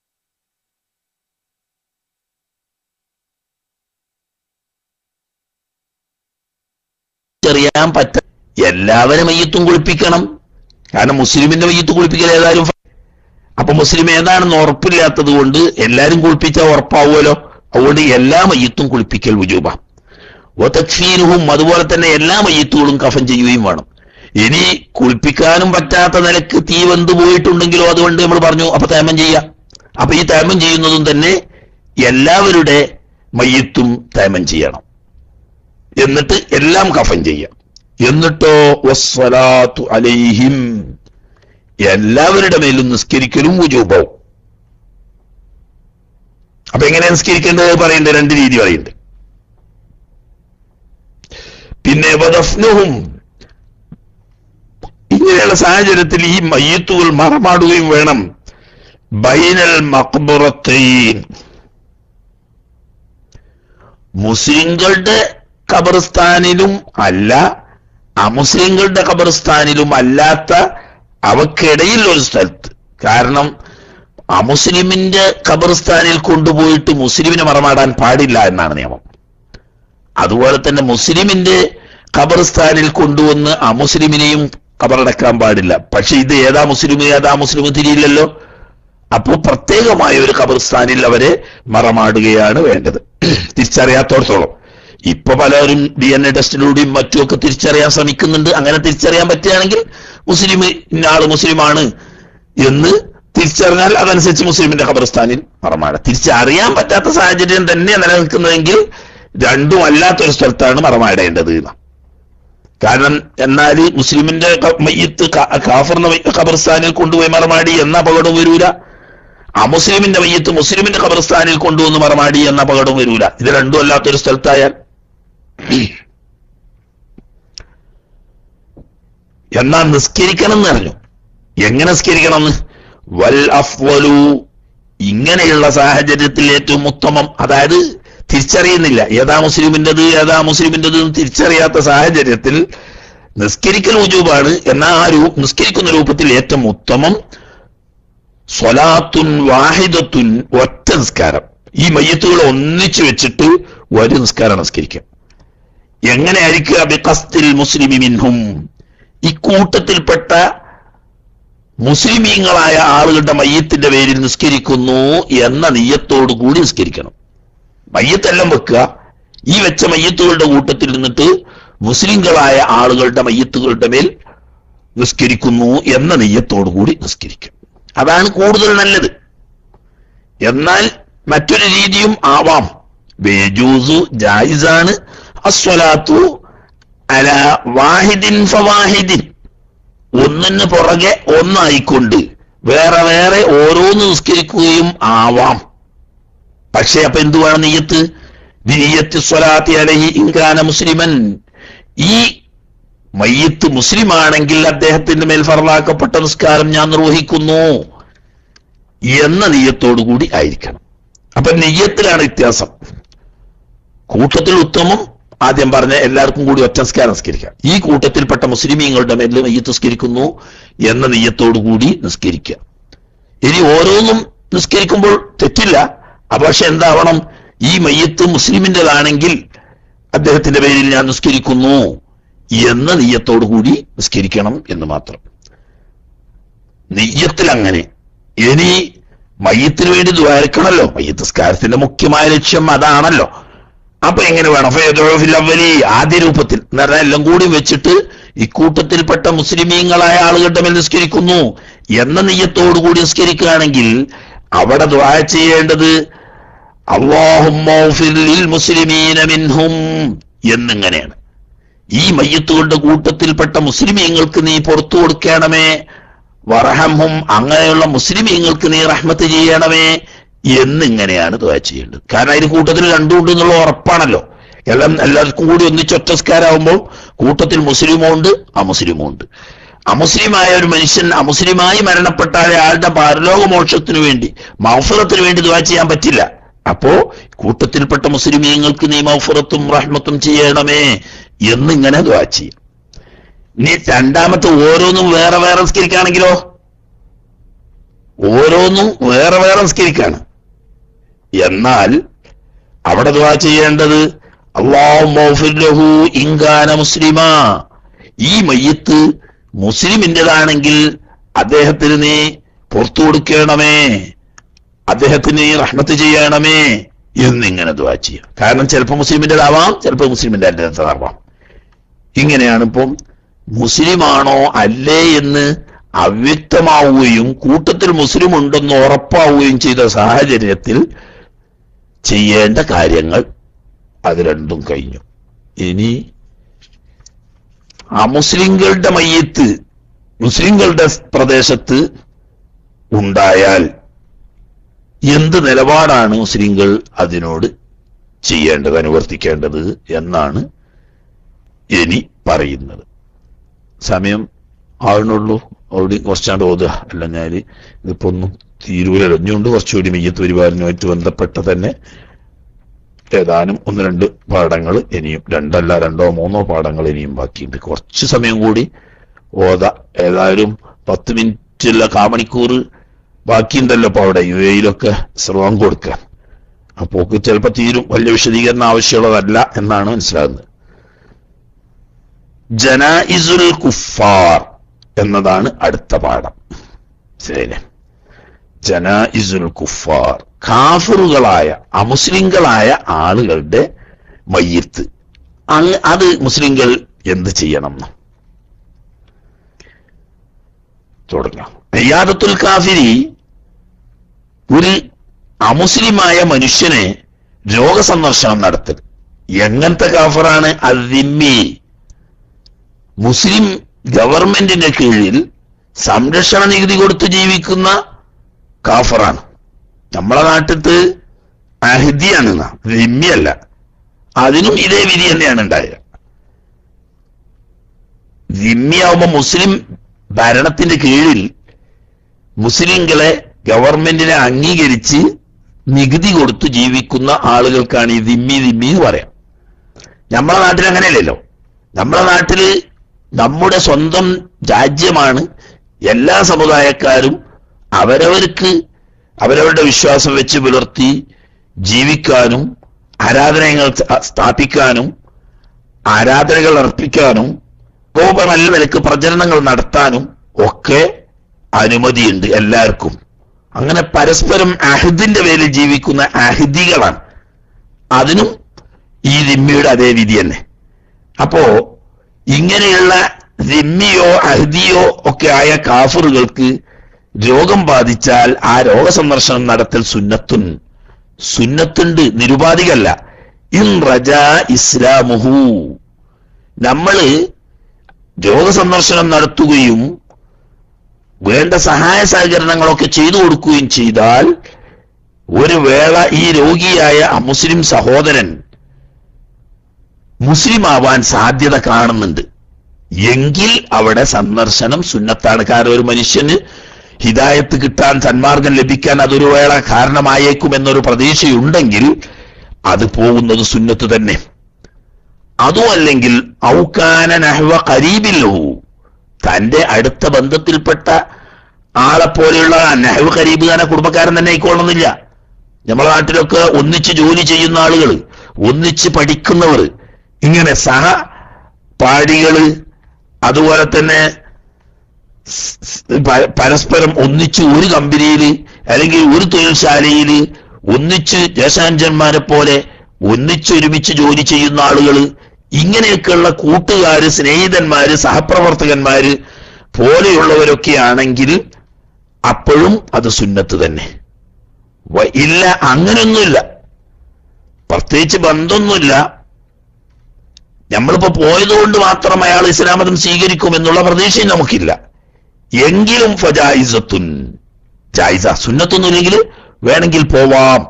അറിയാൻ പറ്റ എല്ലാവരും മയ്യത്തും കുളിപ്പിക്കണം കാരണം മുസ്ലിമിന്റെ മയ്യത്ത് കുളിപ്പിക്കൽ ഏതായാലും ഫ- അപ്പൊ മുസ്ലിം ഏതാണെന്ന് ഉറപ്പില്ലാത്തത് കൊണ്ട് എല്ലാരും കുളിപ്പിച്ചാൽ ഉറപ്പാവുമല്ലോ അതുകൊണ്ട് എല്ലാ മയ്യത്തും കുളിപ്പിക്കൽ വുജൂബ ഒതക്ഷീനുഹും അതുപോലെ തന്നെ എല്ലാ മയ്യത്തുകളും കഫൻ ചെയ്യുകയും വേണം ഇനി കുളിപ്പിക്കാനും പറ്റാത്ത നിലക്ക് തീ വെന്ത് പോയിട്ടുണ്ടെങ്കിലോ അതുകൊണ്ട് നമ്മൾ പറഞ്ഞു അപ്പൊ തേമം ചെയ്യാം അപ്പൊ ഈ തേമം ചെയ്യുന്നതും തന്നെ എല്ലാവരുടെ മയ്യത്തും തേമം ചെയ്യണം എന്നിട്ട് എല്ലാം കഫൻ ചെയ്യാം എന്നിട്ടോ വസ്സലാത്തു അലൈഹിം എല്ലാവരുടെ മേലും നിസ്കരിക്കലും വുജൂബവും അപ്പൊ എങ്ങനെ നിസ്കരിക്കേണ്ടത് പറയുന്നുണ്ട് രണ്ട് രീതി പറയുന്നുണ്ട് പിന്നെ വദഫ്നുഹും ഇങ്ങനെയുള്ള സാഹചര്യത്തിൽ ഈ മയ്യത്തുകൾ മറമാടുകയും വേണം ബൈനൽ മക്ബറത്തൈൻ മുസ്ലിങ്ങളുടെ ഖബർസ്ഥാനിലും അല്ല അമുസ്ലിങ്ങളുടെ ഖബർസ്ഥാനിലും അല്ലാത്ത അവക്കിടയിൽ ഒരു സ്ഥലത്ത് കാരണം അമുസ്ലിമിന്റെ ഖബർസ്ഥാനിൽ കൊണ്ടുപോയിട്ട് മുസ്ലിമിനെ മറമാടാൻ പാടില്ല എന്നാണ് നിയമം അതുപോലെ തന്നെ മുസ്ലിമിന്റെ ഖബർസ്ഥാനിൽ കൊണ്ടുവന്ന് അമുസ്ലിമിനെയും ഖബറടക്കാൻ പാടില്ല പക്ഷെ ഇത് ഏതാ മുസ്ലിം ഏതാ മുസ്ലിം തിരിയില്ലല്ലോ അപ്പോൾ പ്രത്യേകമായ ഒരു ഖബർസ്ഥാനിൽ അവരെ മറമാടുകയാണ് വേണ്ടത് തിരിച്ചറിയാത്തോടത്തോളം ഇപ്പൊ പലരും ഡി എൻ എ ടെസ്റ്റിലൂടെയും മറ്റുമൊക്കെ തിരിച്ചറിയാൻ ശ്രമിക്കുന്നുണ്ട് അങ്ങനെ തിരിച്ചറിയാൻ പറ്റുകയാണെങ്കിൽ മുസ്ലിം ഇന്ന ആള് മുസ്ലിമാണ് എന്ന് തിരിച്ചറിഞ്ഞാൽ അതനുസരിച്ച് മുസ്ലിമിന്റെ ഖബർസ്ഥാനിൽ മറമാട തിരിച്ചറിയാൻ പറ്റാത്ത സാഹചര്യം തന്നെ നിലനിൽക്കുന്നതെങ്കിൽ രണ്ടും അല്ലാത്തൊരു സ്ഥലത്താണ് മറമാടേണ്ടത് എന്ന്. കാരണം എന്നാൽ മുസ്ലിമിന്റെ ക- മയ്യത്ത് ക- കാഫറിന്റെ മയ്യ- ഖബർസ്ഥാനിൽ കൊണ്ടുപോയി മറമാടി എന്ന അപകടം വരൂല അമുസ്ലിമിന്റെ മയ്യത്ത് മുസ്ലിമിന്റെ ഖബർസ്ഥാനിൽ കൊണ്ടുവന്ന് മറമാടി എന്ന അപകടം വരൂല ഇത് രണ്ടും അല്ലാത്തൊരു സ്ഥലത്തായാൽ എന്നാ നിസ്കരിക്കണം എന്ന് പറഞ്ഞു എങ്ങനെ നിസ്കരിക്കണം എന്ന് വൽ അഫ്വലു ഇങ്ങനെയുള്ള സാഹചര്യത്തിൽ ഏറ്റവും ഉത്തമം അതായത് തിരിച്ചറിയുന്നില്ല ഏതാ മുസ്ലിമിൻ്റെത് ഏതാ മുസ്ലിമിൻ്റെത് എന്ന് തിരിച്ചറിയാത്ത സാഹചര്യത്തിൽ നിസ്കരിക്കൽ ഉജൂബാണ് എന്നാൽ ആ രൂ നിസ്കരിക്കുന്ന രൂപത്തിൽ ഏറ്റവും ഉത്തമം സ്വലാത്തുൻ വാഹിദത്തുൻ ഒറ്റ നിസ്കാരം ഈ മയ്യത്തുകൾ ഒന്നിച്ചു വെച്ചിട്ട് ഒരു നിസ്കാരം നിസ്കരിക്കാം എങ്ങനെയായിരിക്കുക ബിഖസ്തിൽ മുസ്ലിമി മിൻഹും ഇക്കൂട്ടത്തിൽപ്പെട്ട മുസ്ലിമീങ്ങളായ ആളുകളുടെ മയ്യത്തിന്റെ പേരിൽ നിസ്കരിക്കുന്നു എന്ന നീയത്തോടു കൂടി നിസ്കരിക്കണം മയ്യത്തെല്ലാം വെക്കുക ഈ വെച്ച മയ്യത്തുകളുടെ കൂട്ടത്തിൽ നിന്നിട്ട് മുസ്ലിങ്ങളായ ആളുകളുടെ മയ്യത്തുകളുടെ മേൽ നിസ്കരിക്കുന്നു എന്ന നെയ്യത്തോടുകൂടി നിസ്കരിക്കും അതാണ് കൂടുതൽ നല്ലത് എന്നാൽ മറ്റൊരു രീതിയും ആവാം ബേജൂസു ജായിസാണ് അസ്വലാത്തു അല വാഹിദിൻ ഫവാഹിദിൻ ഒന്നിന് പുറകെ ഒന്നായിക്കൊണ്ട് വേറെ വേറെ ഓരോന്ന് നിസ്കരിക്കുകയും ആവാം പക്ഷേ അപ്പൊ എന്തു വേണം നെയ്യത്ത് നീയത്ത് സ്വലാത്തി അലഹി ഇൻകാന മുസ്ലിമൻ ഈ മയ്യത്ത് മുസ്ലിമാണെങ്കിൽ അദ്ദേഹത്തിന്റെ മേൽ ഫറലാക്കപ്പെട്ട നിസ്കാരം ഞാൻ നിർവഹിക്കുന്നു എന്ന നെയ്യത്തോടു കൂടി ആയിരിക്കണം അപ്പൊ നെയ്യത്തിലാണ് വ്യത്യാസം കൂട്ടത്തിൽ ഉത്തമം ആദ്യം പറഞ്ഞ എല്ലാവർക്കും കൂടി ഒറ്റ നിസ്കാരം നിസ്കരിക്കാം ഈ കൂട്ടത്തിൽപ്പെട്ട മുസ്ലിമീങ്ങളുടെ മേൽ മയ്യത്ത് നിസ്കരിക്കുന്നു എന്ന നെയ്യത്തോടു കൂടി നിസ്കരിക്കുക ഇനി ഓരോന്നും നിസ്കരിക്കുമ്പോൾ തെറ്റില്ല അപ്പൊ പക്ഷെ എന്താവണം ഈ മയ്യത്ത് മുസ്ലിമിൻ്റെതാണെങ്കിൽ അദ്ദേഹത്തിന്റെ പേരിൽ ഞാൻ നിസ്കരിക്കുന്നു എന്ന നെയ്യത്തോടു കൂടി നിസ്കരിക്കണം എന്ന് മാത്രം നെയ്യത്തിൽ അങ്ങനെ ഇനി മയ്യത്തിന് വേണ്ടി ദ്വാരക്കണല്ലോ മയ്യത്ത് നിസ്കാരത്തിന്റെ മുഖ്യമായ ലക്ഷ്യം അതാണല്ലോ അപ്പൊ എങ്ങനെ വേണം ഫയദുൽ അവലി ആദ്യ രൂപത്തിൽ എന്ന് പറഞ്ഞാൽ എല്ലാം കൂടി വെച്ചിട്ട് ഇക്കൂട്ടത്തിൽപ്പെട്ട മുസ്ലിമീങ്ങളായ ആളുകളുടെ മേൽ നിസ്കരിക്കുന്നു എന്ന നെയ്യത്തോടു കൂടി നിസ്കരിക്കുകയാണെങ്കിൽ അവിടെ ദ്വാര ചെയ്യേണ്ടത് അള്ളാഹുൽ മുസ്ലിമീന മിൻഹും എന്നിങ്ങനെയാണ് ഈ മയ്യത്തുകളുടെ കൂട്ടത്തിൽപ്പെട്ട മുസ്ലിമീങ്ങൾക്ക് നീ പുറത്തു കൊടുക്കണമേ വറഹംഹും അങ്ങനെയുള്ള മുസ്ലിമീങ്ങൾക്ക് നീ റഹ്മത്ത് ചെയ്യണമേ എന്നിങ്ങനെയാണ് ദുആ ചെയ്യേണ്ടത് കാരണം അതിന് കൂട്ടത്തിൽ രണ്ടും ഉണ്ട് എന്നുള്ള ഉറപ്പാണല്ലോ എല്ലാം എല്ലാവർക്കും കൂടി ഒന്നിച്ചൊറ്റസ്കാരാകുമ്പോൾ കൂട്ടത്തിൽ മുസ്ലിമും ഉണ്ട് അമുസ്ലിമും ഉണ്ട് അമുസ്ലിമായ ഒരു മനുഷ്യൻ അമുസ്ലിമായി മരണപ്പെട്ട അയാളുടെ പാരലോക മോക്ഷത്തിനു വേണ്ടി മൗഫറത്തിന് വേണ്ടി ദുആ ചെയ്യാൻ പറ്റില്ല അപ്പോ കൂട്ടത്തിൽപ്പെട്ട മുസ്ലിമീങ്ങൾക്ക് നീ മൗഫറത്തും റഹ്മത്തും ചെയ്യണമേ എന്നിങ്ങനെ ദുആ ചെയ്യും ഇനി രണ്ടാമത്തെ ഓരോന്നും വേറെ വേറെ നിസ്കരിക്കുകയാണെങ്കിലോ ഓരോന്നും വേറെ വേറെ നിസ്കരിക്കാണ് എന്നാൽ അവിടെ ദുആ ചെയ്യേണ്ടത് അള്ളാഹു ഇങ്കാന മുസ്ലിമാ ഈ മയ്യത്ത് മുസ്ലിമിൻ്റെതാണെങ്കിൽ അദ്ദേഹത്തിന് നീ പുറത്തു കൊടുക്കണമേ അദ്ദേഹത്തിന് നീ റഹ്മത്ത് ചെയ്യണമേ എന്നിങ്ങനെ ദുആ ചെയ്യാം കാരണം ചിലപ്പോൾ മുസ്ലിമിൻ്റെതാവാം ചിലപ്പോൾ മുസ്ലിമിൻ്റെ അല്ലാത്തതാവാം ഇങ്ങനെയാണ് ഇപ്പം മുസ്ലിമാണോ അല്ലേ എന്ന് അവ്യക്തമാവുകയും കൂട്ടത്തിൽ മുസ്ലിം ഉണ്ടെന്ന് ഉറപ്പാവുകയും ചെയ്ത സാഹചര്യത്തിൽ ചെയ്യേണ്ട കാര്യങ്ങൾ അത് രണ്ടും കഴിഞ്ഞു ഇനി അമുസ്ലിങ്ങളുടെ മയ്യത്ത് മുസ്ലിങ്ങളുടെ പ്രദേശത്ത് ഉണ്ടായാൽ എന്ത് നിലപാടാണ് മുസ്ലിങ്ങൾ അതിനോട് ചെയ്യേണ്ടത് അനുവർത്തിക്കേണ്ടത് എന്നാണ് ഇനി പറയുന്നത് സമയം ആവണുള്ളൂ അവിടെ കുറച്ചാണ്ട് ഓതുക അല്ല ഞാൻ ഇതിപ്പോ ഒന്നും തീരൂലഞ്ഞുകൊണ്ട് കുറച്ചുകൂടി മെയ്യത്ത് പരിപാലനവുമായിട്ട് ബന്ധപ്പെട്ട തന്നെ ഏതാനും ഒന്ന് രണ്ട് പാഠങ്ങൾ ഇനിയും രണ്ടല്ല രണ്ടോ മൂന്നോ പാഠങ്ങൾ ഇനിയും ബാക്കിയുണ്ട് കുറച്ച് സമയം കൂടി ഓത ഏതായാലും പത്ത് മിനിറ്റുള്ള കാമണിക്കൂർ ബാക്കിയുണ്ടല്ലോ ഇപ്പൊ അവിടെ യു എയിലൊക്കെ ശ്രമം കൊടുക്കാൻ അപ്പോ ചിലപ്പോൾ തീരും വലിയ വിശദീകരണം ആവശ്യമുള്ളതല്ല എന്നാണ് മനസ്സിലാകുന്നത് ജനായിസുൽ കുഫാർ എന്നതാണ് അടുത്ത പാഠം ശരി ജനായിസുൽ കുഫാർ കാഫറുകളായ അമുസ്ലിങ്ങളായ ആളുകളുടെ മയ്യത്ത് അങ്ങ് അത് മുസ്ലിങ്ങൾ എന്ത് ചെയ്യണം എന്ന് തുടങ്ങാം അയ്യാദത്തുൽ കാഫിരി ഒരു അമുസ്ലിമായ മനുഷ്യനെ രോഗസന്ദർശനം നടത്തൽ എങ്ങനത്തെ കാഫറാണ് അതിമ്മി മുസ്ലിം ഗവൺമെന്റിന്റെ കീഴിൽ സംരക്ഷണ നികുതി കൊടുത്ത് ജീവിക്കുന്ന കാഫറാണ് നമ്മളെ നാട്ടിലത്ത് അഹിദിയാണ് റിമ്മിയല്ല അതിനും ഇതേ വിധി തന്നെയാണ് ഉണ്ടായത് റിമ്മിയാവുമ്പോ മുസ്ലിം ഭരണത്തിന്റെ കീഴിൽ മുസ്ലിങ്ങളെ ഗവൺമെന്റിനെ അംഗീകരിച്ച് നികുതി കൊടുത്ത് ജീവിക്കുന്ന ആളുകൾക്കാണ് ഈ ദിമ്മി ദിമ്മി എന്ന് പറയാം നമ്മളെ നാട്ടിൽ അങ്ങനെയല്ലല്ലോ നമ്മളെ നാട്ടില് നമ്മുടെ സ്വന്തം രാജ്യമാണ് എല്ലാ സമുദായക്കാരും അവരവർക്ക് അവരവരുടെ വിശ്വാസം വെച്ച് പുലർത്തി ജീവിക്കാനും ആരാധനകൾ സ്ഥാപിക്കാനും ആരാധനകൾ അർപ്പിക്കാനും കോപ നല്ല നിലക്ക് പ്രചരണങ്ങൾ നടത്താനും ഒക്കെ അനുമതിയുണ്ട് എല്ലാവർക്കും അങ്ങനെ പരസ്പരം അഹിദിന്റെ പേരിൽ ജീവിക്കുന്ന അഹിദികളാണ് അതിനും ഈ ദിമ്മിയുടെ അതേ വിധി തന്നെ അപ്പോ ഇങ്ങനെയുള്ള ദിമ്മിയോ അഹദിയോ ഒക്കെ ആയ കാഫറുകൾക്ക് രോഗം ബാധിച്ചാൽ ആ രോഗസന്ദർശനം നടത്തൽ സുന്നത്തുൻ സുന്നത്തുണ്ട് നിരുപാധികല്ല ഇൻ റജ ഇസ്ലാമുഹു നമ്മള് രോഗസന്ദർശനം നടത്തുകയും വേണ്ട സഹായ സഹകരണങ്ങളൊക്കെ ചെയ്തു കൊടുക്കുകയും ചെയ്താൽ ഒരു വേള ഈ രോഗിയായ അമുസ്ലിം സഹോദരൻ മുസ്ലിം ആവാൻ സാധ്യത കാണുന്നുണ്ട് എങ്കിൽ അവിടെ സന്ദർശനം സുന്നത്താണ് കാരണം ഒരു മനുഷ്യന് ഹിദായത്ത് കിട്ടാൻ സന്മാർഗം ലഭിക്കാൻ അതൊരു വേള കാരണമായേക്കും എന്നൊരു പ്രതീക്ഷയുണ്ടെങ്കിൽ അത് പോകുന്നത് സുന്നത്ത് തന്നെ അതും അല്ലെങ്കിൽ ഔക്കാന നഹ്വ കരീബില്ലഹു തന്റെ അടുത്ത ബന്ധത്തിൽപ്പെട്ട ആളെ പോലെയുള്ള നെഹ്വ് കരീബുകാരനെ കുടുംബക്കാരൻ തന്നെ ആയിക്കൊള്ളുന്നില്ല നമ്മളെ നാട്ടിലൊക്കെ ഒന്നിച്ച് ജോലി ചെയ്യുന്ന ആളുകൾ ഒന്നിച്ച് പഠിക്കുന്നവർ ഇങ്ങനെ സഹ പാടികള് അതുപോലെ തന്നെ സ് സ് പ- പരസ്പരം ഒന്നിച്ച് ഒരു കമ്പനിയിൽ അല്ലെങ്കിൽ ഒരു തൊഴിൽശാലയിൽ ഒന്നിച്ച് ദേശാഞ്ചന്മാരെ പോലെ ഒന്നിച്ചൊരുമിച്ച് ജോലി ചെയ്യുന്ന ആളുകൾ ഇങ്ങനെയൊക്കെയുള്ള കൂട്ടുകാര് സ്നേഹിതന്മാര് സഹപ്രവർത്തകന്മാര് പോലെയുള്ളവരൊക്കെ ആണെങ്കിൽ അപ്പോഴും അത് സുന്നത്ത് തന്നെ വ- ഇല്ല അങ്ങനെയൊന്നുമില്ല പ്രത്യേകിച്ച് ബന്ധമൊന്നുമില്ല നമ്മളിപ്പോ പോയതുകൊണ്ട് മാത്രം അയാൾ ഇസ്ലാം മതം സ്വീകരിക്കും എന്നുള്ള പ്രതീക്ഷയും നമുക്കില്ല എങ്കിലും ഫജായിസത്തുൻ ജായിസ സുന്നത്തൊന്നുമില്ലെങ്കിൽ വേണമെങ്കിൽ പോവാം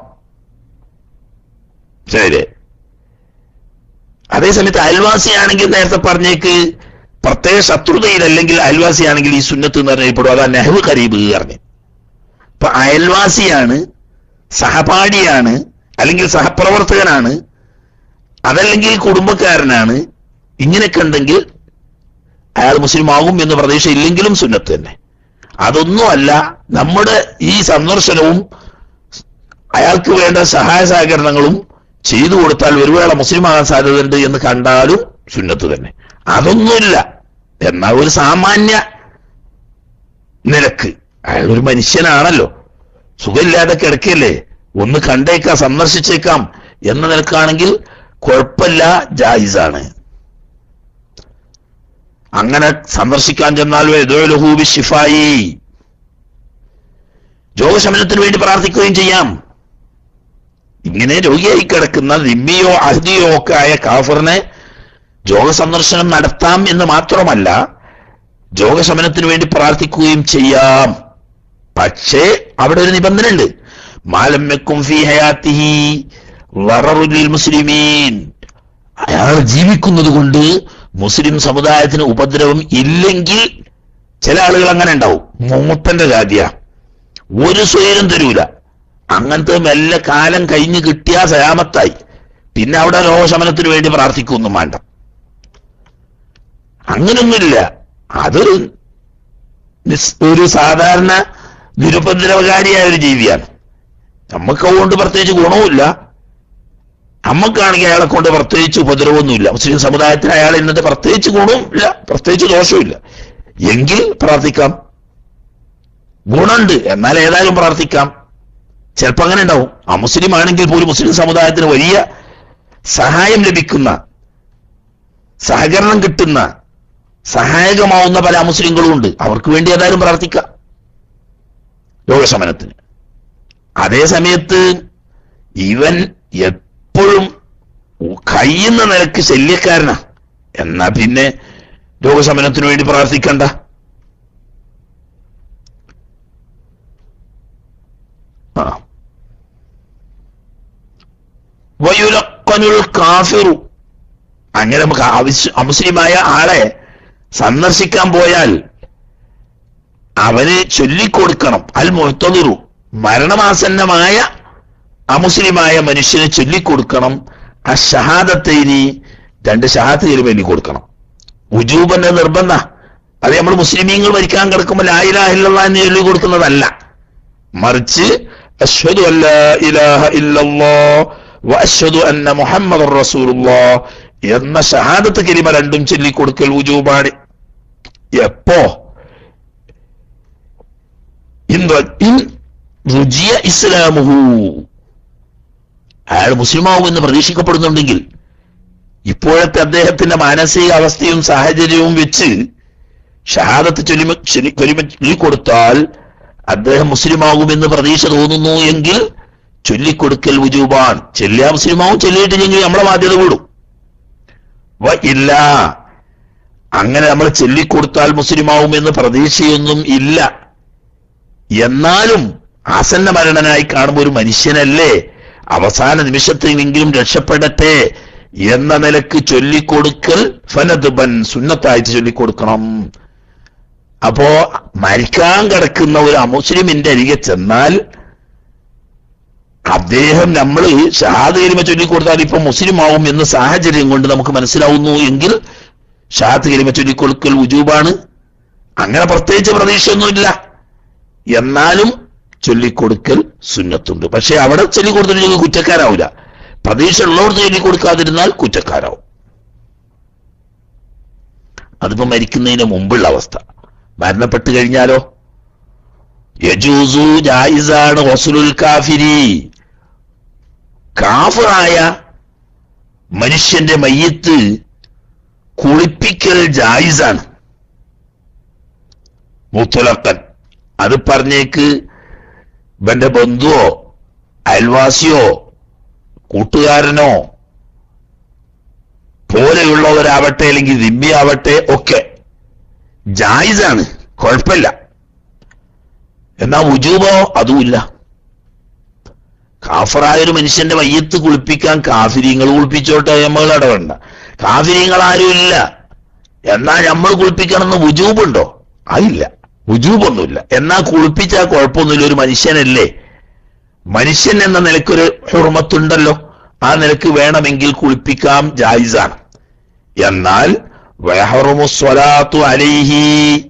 ശരി അതേസമയത്ത് അയൽവാസിയാണെങ്കിൽ നേരത്തെ പറഞ്ഞേക്ക് പ്രത്യേക ശത്രുതയിലല്ലെങ്കിൽ അയൽവാസിയാണെങ്കിൽ ഈ സുന്നത്ത് എന്ന് പറഞ്ഞപ്പെടും അതാ നെഹ്വ് കരീബ് പറഞ്ഞു അപ്പൊ അയൽവാസിയാണ് സഹപാഠിയാണ് അല്ലെങ്കിൽ സഹപ്രവർത്തകനാണ് അതല്ലെങ്കിൽ കുടുംബക്കാരനാണ് ഇങ്ങനെയൊക്കെ ഉണ്ടെങ്കിൽ അയാൾ മുസ്ലിം ആകും എന്ന പ്രതീക്ഷ ഇല്ലെങ്കിലും സുന്നത്ത് തന്നെ അതൊന്നുമല്ല നമ്മുടെ ഈ സന്ദർശനവും അയാൾക്ക് വേണ്ട സഹായ സഹകരണങ്ങളും ചെയ്തു കൊടുത്താൽ ഒരു വേള മുസ്ലിം ആകാൻ സാധ്യതയുണ്ട് എന്ന് കണ്ടാലും സുന്നത്ത് തന്നെ അതൊന്നുമില്ല എന്നാൽ ഒരു സാമാന്യ നിരക്ക് അയാൾ ഒരു മനുഷ്യനാണല്ലോ സുഖമില്ലാതെ കിടക്കല്ലേ ഒന്ന് കണ്ടേക്കാം സന്ദർശിച്ചേക്കാം എന്ന നിലക്കാണെങ്കിൽ കുഴപ്പമില്ല ജായിസാണ് അങ്ങനെ സന്ദർശിക്കാൻ ചെന്നാൽ വേദോലഹൂബി ഷിഫായി രോഗശമനത്തിന് വേണ്ടി പ്രാർത്ഥിക്കുകയും ചെയ്യാം ഇങ്ങനെ രോഗിയായി കിടക്കുന്ന ദിമ്മിയോ അഹ്ദിയോ ഒക്കെ ആയ കാഫറിനെ രോഗസന്ദർശനം നടത്താം എന്ന് മാത്രമല്ല രോഗശമനത്തിന് വേണ്ടി പ്രാർത്ഥിക്കുകയും ചെയ്യാം പക്ഷേ അവിടെ ഒരു നിബന്ധന ഉണ്ട് മാലമ്മക്കും ഫി ഹയാത്തിഹി വററുലിൽ മുസ്ലിമീൻ അയാൾ ജീവിക്കുന്നത് കൊണ്ട് മുസ്ലിം സമുദായത്തിന് ഉപദ്രവം ഇല്ലെങ്കിൽ ചില ആളുകൾ അങ്ങനെ ഉണ്ടാവും മൂപ്പന്റെ ജാതിയ ഒരു സ്വയം തരൂല അങ്ങനത്തെ മെല്ലെ കാലം കഴിഞ്ഞ് കിട്ടിയ സയാമത്തായി പിന്നെ അവിടെ രോഗശമനത്തിന് വേണ്ടി പ്രാർത്ഥിക്കൊന്നും വേണ്ട അങ്ങനൊന്നുമില്ല അതൊരു നിസ്- ഒരു സാധാരണ നിരുപദ്രവകാരിയായ ഒരു ജീവിയാണ് നമുക്ക് അതുകൊണ്ട് പ്രത്യേകിച്ച് ഗുണവുമില്ല നമ്മക്കാണെങ്കിൽ അയാളെ കൊണ്ട് പ്രത്യേകിച്ച് ഉപദ്രവമൊന്നുമില്ല മുസ്ലിം സമുദായത്തിന് അയാൾ ഇന്നത്തെ പ്രത്യേകിച്ച് ഗുണവും ഇല്ല പ്രത്യേകിച്ച് ദോഷവുമില്ല എങ്കിൽ പ്രാർത്ഥിക്കാം ഗുണമുണ്ട് എന്നാൽ ഏതായാലും പ്രാർത്ഥിക്കാം ചിലപ്പോ അങ്ങനെ ഉണ്ടാവും അമുസ്ലിം ആണെങ്കിൽ പോലും മുസ്ലിം സമുദായത്തിന് വലിയ സഹായം ലഭിക്കുന്ന സഹകരണം കിട്ടുന്ന സഹായകമാവുന്ന പല അമുസ്ലിങ്ങളും ഉണ്ട് അവർക്ക് വേണ്ടി ഏതായാലും പ്രാർത്ഥിക്കാം രോഗശമനത്തിന് അതേ സമയത്ത് ഇവൻ എപ്പോഴും കഴിയുന്ന നിലക്ക് ശല്യക്കാരനാ എന്നാ പിന്നെ രോഗശമനത്തിന് വേണ്ടി പ്രാർത്ഥിക്കണ്ട ആ വയുലക്കനുൽ കാഫിറു അങ്ങനെ നമുക്ക് ആവശ്യ അമുസ്ലിമായ ആളെ സന്ദർശിക്കാൻ പോയാൽ അവന് ചൊല്ലിക്കൊടുക്കണം അൽ മുഹത്തതിറു മരണമാസന്നമായ അമുസ്ലിമായ മനുഷ്യന് ചൊല്ലിക്കൊടുക്കണം ആ ഷഹാദത്തൈനി രണ്ട് ഷഹാദത്തിന് വേണ്ടി കൊടുക്കണം ഉജൂബന്റെ നിർബന്ധ അത് നമ്മൾ മുസ്ലിമീങ്ങൾ മരിക്കാൻ കിടക്കുമ്പോൾ ലായിലാഹില്ല എന്ന് ചൊല്ലി കൊടുക്കുന്നതല്ല മറിച്ച് അഷ്ഹദു അല്ലാ ഇലാഹ ഇല്ലല്ലാ വ അഷ്ഹദു അന്ന മുഹമ്മദ് റസൂലുള്ളാ എന്ന ഷഹാദത്ത് കലിമ രണ്ടും ചൊല്ലിക്കൊടുക്കൽ ഉജൂബാണ് എപ്പോ ഇൻ റ- ഇൻ റുജിയ ഇസ്ലാമുഹു അയാൾ മുസ്ലിമാവുമെന്ന് പ്രതീക്ഷിക്കപ്പെടുന്നുണ്ടെങ്കിൽ ഇപ്പോഴത്തെ അദ്ദേഹത്തിന്റെ മാനസിക അവസ്ഥയും സാഹചര്യവും വെച്ച് ഷഹാദത്ത് ചൊല്ലിമ ചൊല്ലി- ചൊല്ലിമ ചൊല്ലിക്കൊടുത്താൽ അദ്ദേഹം മുസ്ലിമാകുമെന്ന് പ്രതീക്ഷ തോന്നുന്നു എങ്കിൽ ചൊല്ലിക്കൊടുക്കൽ വുജൂബാൻ ചെല്ലിയ മുസ്ലിമാവും ചെല്ലിയിട്ടില്ലെങ്കിൽ നമ്മളെ ബാധ്യത കൂടും വ ഇല്ല അങ്ങനെ നമ്മൾ ചൊല്ലിക്കൊടുത്താൽ മുസ്ലിമാവും എന്ന് പ്രതീക്ഷയൊന്നും ഇല്ല എന്നാലും ആസന്ന മരണനായി കാണുമ്പോൾ ഒരു മനുഷ്യനല്ലേ അവസാന നിമിഷത്തിലെങ്കിലും രക്ഷപ്പെടട്ടെ എന്ന നിലക്ക് ചൊല്ലിക്കൊടുക്കൽ ഫനദുബൻ സുന്നത്തായിട്ട് ചൊല്ലിക്കൊടുക്കണം അപ്പോ മരിക്കാൻ കിടക്കുന്ന ഒരു അമുസ്ലിമിന്റെ അരികെ ചെന്നാൽ അദ്ദേഹം നമ്മൾ ഷഹാദ് കരിമ ചൊല്ലിക്കൊടുത്താൽ ഇപ്പൊ മുസ്ലിം ആവും എന്ന സാഹചര്യം കൊണ്ട് നമുക്ക് മനസ്സിലാവുന്നു എങ്കിൽ ഷഹാദ് കരിമ ചൊല്ലിക്കൊടുക്കൽ ഉജൂബാണ് അങ്ങനെ പ്രത്യേകിച്ച് പ്രതീക്ഷയൊന്നുമില്ല എന്നാലും ചൊല്ലിക്കൊടുക്കൽ സുന്നത്തുണ്ട് പക്ഷെ അവിടെ ചൊല്ലിക്കൊടുത്തില്ലെങ്കിൽ കുറ്റക്കാരാവില്ല പ്രതീക്ഷ ഉള്ളവർക്ക് ചൊല്ലിക്കൊടുക്കാതിരുന്നാൽ കുറ്റക്കാരാവും അതിപ്പോ മരിക്കുന്നതിന് മുമ്പുള്ള അവസ്ഥ മരണപ്പെട്ട് കഴിഞ്ഞാലോ യജൂസു ജായിസാണ് വസുലുൽ കാഫിരി കാഫറായ മനുഷ്യന്റെ മയ്യത്ത് കുളിപ്പിക്കൽ ജായിസാണ് മുത്തലക്കൻ അത് പറഞ്ഞേക്ക് ഇവന്റെ ബന്ധുവോ അയൽവാസിയോ കൂട്ടുകാരനോ പോലെയുള്ളവരാവട്ടെ അല്ലെങ്കിൽ ദിമ്മിയാവട്ടെ ഒക്കെ ജായിസാണ് കുഴപ്പമില്ല എന്നാ ഉജൂബോ അതുമില്ല കാഫറായ ഒരു മനുഷ്യന്റെ മയ്യത്ത് കുളിപ്പിക്കാൻ കാഫിരിങ്ങൾ കുളിപ്പിച്ചോട്ടെ നമ്മൾ ഇടപെടണ്ട കാഫിരിങ്ങൾ ആരുമില്ല എന്നാ നമ്മൾ കുളിപ്പിക്കണമെന്ന് ഉജൂബുണ്ടോ അതില്ല ഉജൂബൊന്നുമില്ല എന്നാ കുളിപ്പിച്ചാൽ കുഴപ്പമൊന്നുമില്ല ഒരു മനുഷ്യനല്ലേ മനുഷ്യൻ എന്ന നിലക്കൊരു ഹുർമത്തുണ്ടല്ലോ ആ നിലക്ക് വേണമെങ്കിൽ കുളിപ്പിക്കാം ജായിസാണ് എന്നാൽ വഹറുമു സ്വലാത്തു അലൈഹി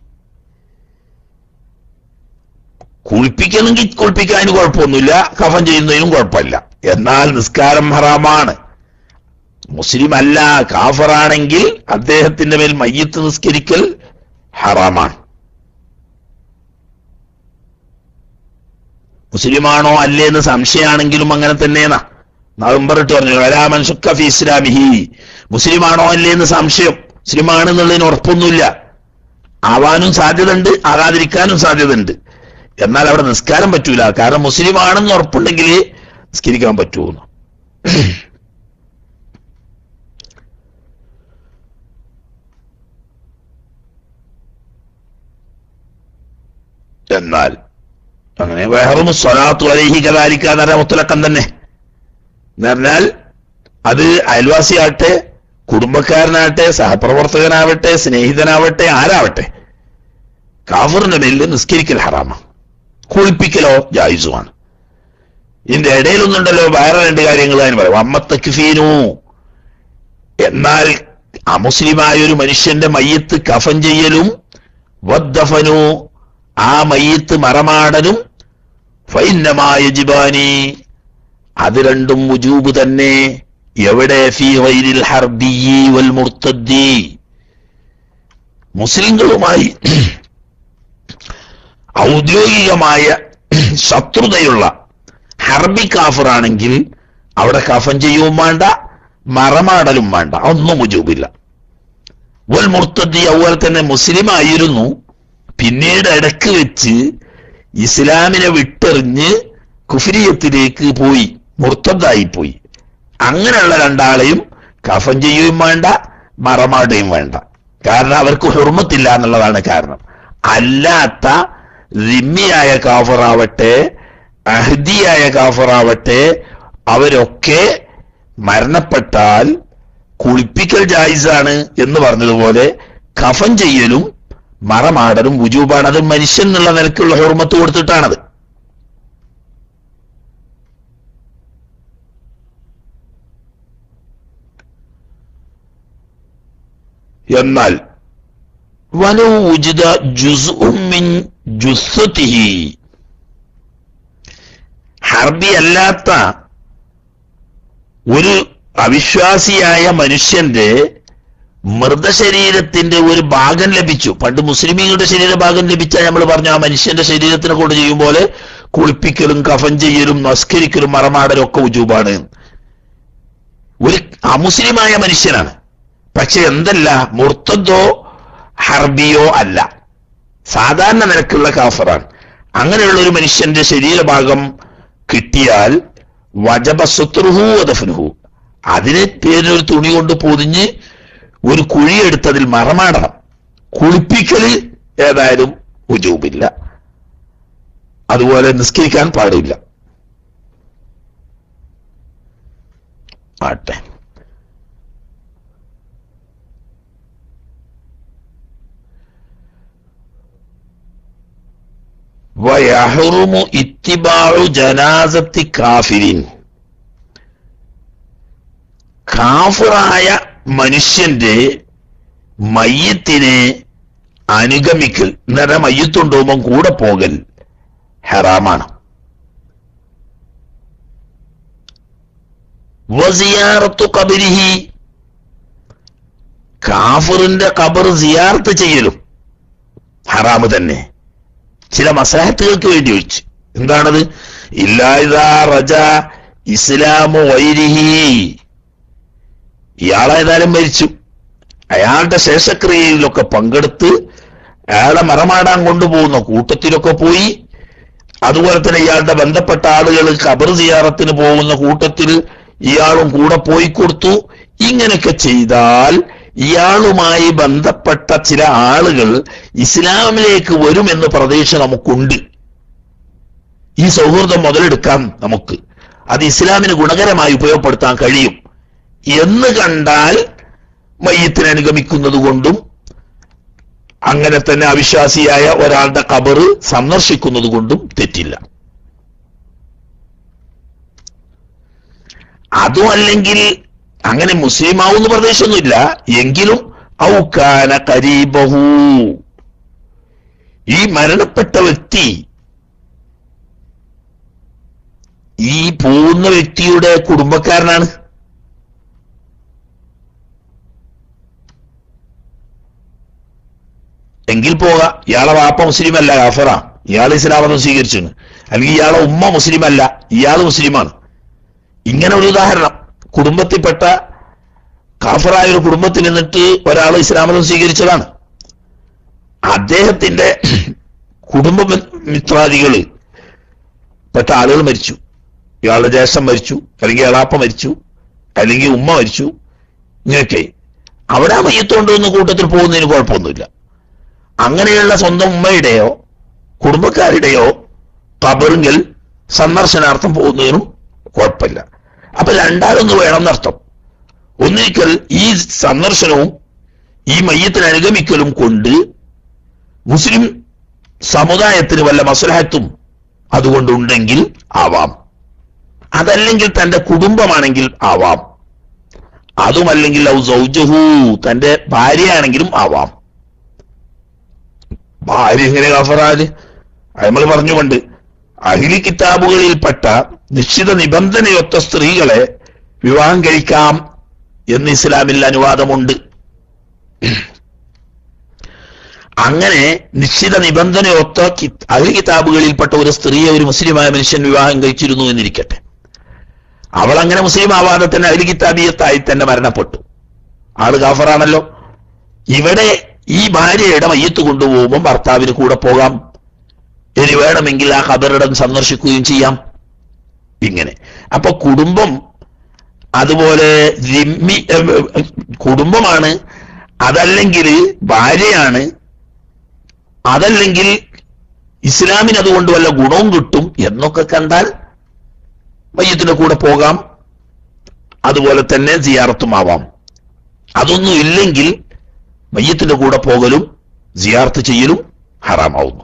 കുളിപ്പിക്കണമെങ്കിൽ കുളിപ്പിക്കാൻ കുഴപ്പമൊന്നുമില്ല കഫൻ ചെയ്യുന്നതിനും കുഴപ്പമില്ല എന്നാൽ നിസ്കാരം ഹറാമാണ് മുസ്ലിം അല്ല കാഫറാണെങ്കിൽ അദ്ദേഹത്തിന്റെ മേൽ മയ്യത്ത് നിസ്കരിക്കൽ ഹറാമാണ് മുസ്ലിമാണോ അല്ലേ എന്ന് സംശയമാണെങ്കിലും അങ്ങനെ തന്നെയെന്നാ നവംബറിട്ട് പറഞ്ഞു വരാമൻ സുക്ക ഫി ഇസ്ലാമിഹി മുസ്ലിമാണോ അല്ലേ എന്ന് സംശയം മുസ്ലിമാണെന്നുള്ളതിന് ഉറപ്പൊന്നുമില്ല ആവാനും സാധ്യതയുണ്ട് ആകാതിരിക്കാനും സാധ്യതയുണ്ട് എന്നാൽ അവിടെ നിസ്കാരം പറ്റൂല കാരണം മുസ്ലിം ആണെന്ന് ഉറപ്പുണ്ടെങ്കിൽ നിസ്കരിക്കാൻ പറ്റുമെന്ന് എന്നാൽ അങ്ങനെ വേറും സ്വലാത്തു അലൈഹി കലാലിക്ക എന്ന് പറഞ്ഞാൽ മുത്തലക്കം തന്നെ എന്ന് പറഞ്ഞാൽ അത് അയൽവാസിയാവട്ടെ കുടുംബക്കാരനാവട്ടെ സഹപ്രവർത്തകനാവട്ടെ സ്നേഹിതനാവട്ടെ ആരാവട്ടെ കാഫറിന്റെ മേലിൽ നിസ്കരിക്കൽ ഹറാമ കുളിപ്പിക്കലോ ജായിസുമാണ് ഇതിന്റെ ഇടയിലൊന്നുണ്ടല്ലോ വേറെ രണ്ട് കാര്യങ്ങൾ ഞാൻ പറയാം അമ്മത്തക്കിഫീനു എന്നാൽ അമുസ്ലിമായ ഒരു മനുഷ്യന്റെ മയ്യത്ത് കഫൻ ചെയ്യലും വദ്ദഫനു ആ മയ്യത്ത് മറമാടലും ഫൈന്നമായ ജിബാനി അത് രണ്ടും മുജൂബ് തന്നെ എവിടെ ഫീ ഗൈരിൽ ഹർബിയി വൽ മുർത്തദ്ദി മുസ്ലിങ്ങളുമായി ഔദ്യോഗികമായ ശത്രുതയുള്ള ഹർബി കാഫറാണെങ്കിൽ അവിടെ കഫൻ ചെയ്യവും വേണ്ട മറമാടലും വേണ്ട ഒന്നും മുജൂബില്ല വൽ മുർത്തദ്ദി അതുപോലെ തന്നെ മുസ്ലിം ആയിരുന്നു പിന്നീട് ഇടക്ക് വെച്ച് ഇസ്ലാമിനെ വിട്ടെറിഞ്ഞ് കുഫിരിയത്തിലേക്ക് പോയി മുർത്തദ്ദായി പോയി അങ്ങനെയുള്ള രണ്ടാളെയും കഫൻ ചെയ്യുകയും വേണ്ട മറമാടുകയും വേണ്ട കാരണം അവർക്ക് ഹുർമത്തില്ല എന്നുള്ളതാണ് കാരണം അല്ലാത്ത റിമ്മിയായ കാഫറാവട്ടെ അഹദിയായ കാഫറാവട്ടെ അവരൊക്കെ മരണപ്പെട്ടാൽ കുളിപ്പിക്കൽ ജായിസാണ് എന്ന് പറഞ്ഞതുപോലെ കഫൻ ചെയ്യലും മറമാടലും വുജൂബാണ് അത് മനുഷ്യൻ എന്നുള്ള നിലക്കുള്ള ഹുർമത്ത് കൊടുത്തിട്ടാണത് എന്നാൽ വലോ ഉജിത ജുസ്ഉം മിൻ ജുസ്സതിഹി ഹർബി അല്ലാത്ത ഒരു അവിശ്വാസിയായ മനുഷ്യന്റെ മൃതശരീരത്തിന്റെ ഒരു ഭാഗം ലഭിച്ചു പണ്ട് മുസ്ലിമീങ്ങളുടെ ശരീര ഭാഗം ലഭിച്ചാൽ നമ്മൾ പറഞ്ഞു ആ മനുഷ്യന്റെ ശരീരത്തിനെ കൊണ്ട് ചെയ്യും പോലെ കുളിപ്പിക്കലും കഫൻ ചെയ്യലും നസ്കരിക്കലും മറമാടലും ഒക്കെ ഉജൂബാണ് ഒരു അമുസ്ലിമായ മനുഷ്യനാണ് പക്ഷെ എന്തല്ല മുർത്തദോ ഹർബിയോ അല്ല സാധാരണ നിരക്കുള്ള കാഫറാണ് അങ്ങനെയുള്ള ഒരു മനുഷ്യന്റെ ശരീരഭാഗം കിട്ടിയാൽ വജബ സുത്രുഹു വദഫ്നുഹു അതിന് പേരിനൊരു തുണി കൊണ്ട് പൊതിഞ്ഞ് ഒരു കുഴിയെടുത്തതിൽ മറമാടണം കുളിപ്പിക്കല് ഏതായാലും ഉജൂബില്ല അതുപോലെ നിസ്കരിക്കാൻ പാടില്ല ആട്ടെ വയഹറുമു ഇത്തിബാഴു ജനാസത്തി കാഫിരിൻ കാഫിറായ മനുഷ്യന്റെ മയ്യത്തിനെ അനുഗമിക്കൽ എന്നെ മയ്യത്തുണ്ടോമ്പം കൂടെ പോകൽ ഹറാമാണ് വസിയാറത്തു കബരിഹി കാഫിറിന്റെ കബർ സിയാർത്ത് ചെയ്യലും ഹറാമ് തന്നെ ചില മസാഹത്തുകൾക്ക് വേണ്ടി ഒഴിച്ച് എന്താണത് ഇല്ലാ റജ ഇസ്ലാമു വൈരിഹി ഇയാളേതായാലും മരിച്ചു അയാളുടെ ശേഷക്രിയയിലൊക്കെ പങ്കെടുത്ത് അയാളെ മറമാടാൻ കൊണ്ടുപോകുന്ന കൂട്ടത്തിലൊക്കെ പോയി അതുപോലെ തന്നെ ഇയാളുടെ ബന്ധപ്പെട്ട ആളുകൾ ഖബർ സിയാറത്തിന് പോകുന്ന കൂട്ടത്തിൽ ഇയാളും കൂടെ പോയി കൊടുത്തു ഇങ്ങനെയൊക്കെ ചെയ്താൽ ഇയാളുമായി ബന്ധപ്പെട്ട ചില ആളുകൾ ഇസ്ലാമിലേക്ക് വരുമെന്ന് പ്രതീക്ഷ നമുക്കുണ്ട് ഈ സൗഹൃദം മുതലെടുക്കാം നമുക്ക് അത് ഇസ്ലാമിന് ഗുണകരമായി ഉപയോഗപ്പെടുത്താൻ കഴിയും എന്ന് കണ്ടാൽ മയ്യത്തിനെ അനുഗമിക്കുന്നത് കൊണ്ടും അങ്ങനെ തന്നെ അവിശ്വാസിയായ ഒരാളുടെ കബറ് സന്ദർശിക്കുന്നത് കൊണ്ടും തെറ്റില്ല അതും അല്ലെങ്കിൽ അങ്ങനെ മുസ്ലിം ആവുന്ന പ്രദേശമൊന്നുമില്ല എങ്കിലും ഔക്കാന കരീബഹു ഈ മരണപ്പെട്ട വ്യക്തി ഈ പോകുന്ന വ്യക്തിയുടെ കുടുംബക്കാരനാണ് എങ്കിൽ പോക ഇയാളെ വാപ്പ മുസ്ലിം അല്ല ഗാഫറ ഇയാൾ ഇസ്ലാമതം സ്വീകരിച്ചാണ് അല്ലെങ്കിൽ ഇയാളെ ഉമ്മ മുസ്ലിം അല്ല ഇയാൾ മുസ്ലിമാണ് ഇങ്ങനെ ഒരു ഉദാഹരണം കുടുംബത്തിൽപ്പെട്ട കാഫറായ ഒരു കുടുംബത്തിൽ നിന്നിട്ട് ഒരാൾ ഇസ്ലാമതം സ്വീകരിച്ചതാണ് അദ്ദേഹത്തിന്റെ കുടുംബ മിത്രാദികള് പെട്ട ആളുകൾ മരിച്ചു ഇയാളുടെ ജ്യേഷ്ഠൻ മരിച്ചു അല്ലെങ്കിൽ ഇളാപ്പ മരിച്ചു അല്ലെങ്കിൽ ഉമ്മ മരിച്ചു ഇങ്ങനെയൊക്കെ അവിടെ ആ മയ്യത്തോണ്ട് കൂട്ടത്തിൽ പോകുന്നതിന് കുഴപ്പമൊന്നുമില്ല അങ്ങനെയുള്ള സ്വന്തം ഉമ്മയുടെയോ കുടുംബക്കാരുടെയോ കബറിങ്കിൽ സന്ദർശനാർത്ഥം പോകുന്നതിനും കുഴപ്പമില്ല അപ്പൊ രണ്ടാലൊന്ന് വേണം എന്നർത്ഥം ഒന്നിരിക്കൽ ഈ സന്ദർശനവും ഈ മയ്യത്തിന് അനുഗമിക്കലും കൊണ്ട് മുസ്ലിം സമുദായത്തിന് വല്ല മസ്ലഹത്തും അതുകൊണ്ടുണ്ടെങ്കിൽ ആവാം അതല്ലെങ്കിൽ തന്റെ കുടുംബമാണെങ്കിൽ ആവാം അതുമല്ലെങ്കിൽ ഔ സൗജഹു തന്റെ ഭാര്യയാണെങ്കിലും ആവാം ഭാര്യ എങ്ങനെ കഫറാല് നമ്മൾ പറഞ്ഞു പണ്ട് അഹിലി കിതാബുകളിൽപ്പെട്ട നിശ്ചിത നിബന്ധനയൊത്ത സ്ത്രീകളെ വിവാഹം കഴിക്കാം എന്ന് ഇസ്ലാമിൽ അനുവാദമുണ്ട് അങ്ങനെ നിശ്ചിത നിബന്ധനയൊത്ത അഹിലി കിതാബുകളിൽപ്പെട്ട ഒരു സ്ത്രീയെ ഒരു മുസ്ലിമായ മനുഷ്യൻ വിവാഹം കഴിച്ചിരുന്നു എന്നിരിക്കട്ടെ അവൾ അങ്ങനെ മുസ്ലിം ആവാതെ തന്നെ അഹിലി കിതാബിയത്തായി തന്നെ മരണപ്പെട്ടു ആള് കാഫറാണല്ലോ ഇവിടെ ഈ ഭാര്യയുടെ മയ്യത്ത് കൊണ്ടുപോകുമ്പോൾ ഭർത്താവിന് കൂടെ പോകാം ഇനി വേണമെങ്കിൽ ആ ഖബറിടം സന്ദർശിക്കുകയും ചെയ്യാം ഇങ്ങനെ അപ്പൊ കുടുംബം അതുപോലെ ജിമ്മി കുടുംബമാണ് അതല്ലെങ്കിൽ ഭാര്യയാണ് അതല്ലെങ്കിൽ ഇസ്ലാമിന് അതുകൊണ്ട് വല്ല ഗുണവും കിട്ടും എന്നൊക്കെ കണ്ടാൽ മയ്യത്തിന്റെ കൂടെ പോകാം അതുപോലെ തന്നെ സിയാറത്തുമാവാം അതൊന്നും ഇല്ലെങ്കിൽ മയ്യത്തിന്റെ കൂടെ പോകലും സിയാർത്ത് ചെയ്യലും ഹറാമാവുന്നു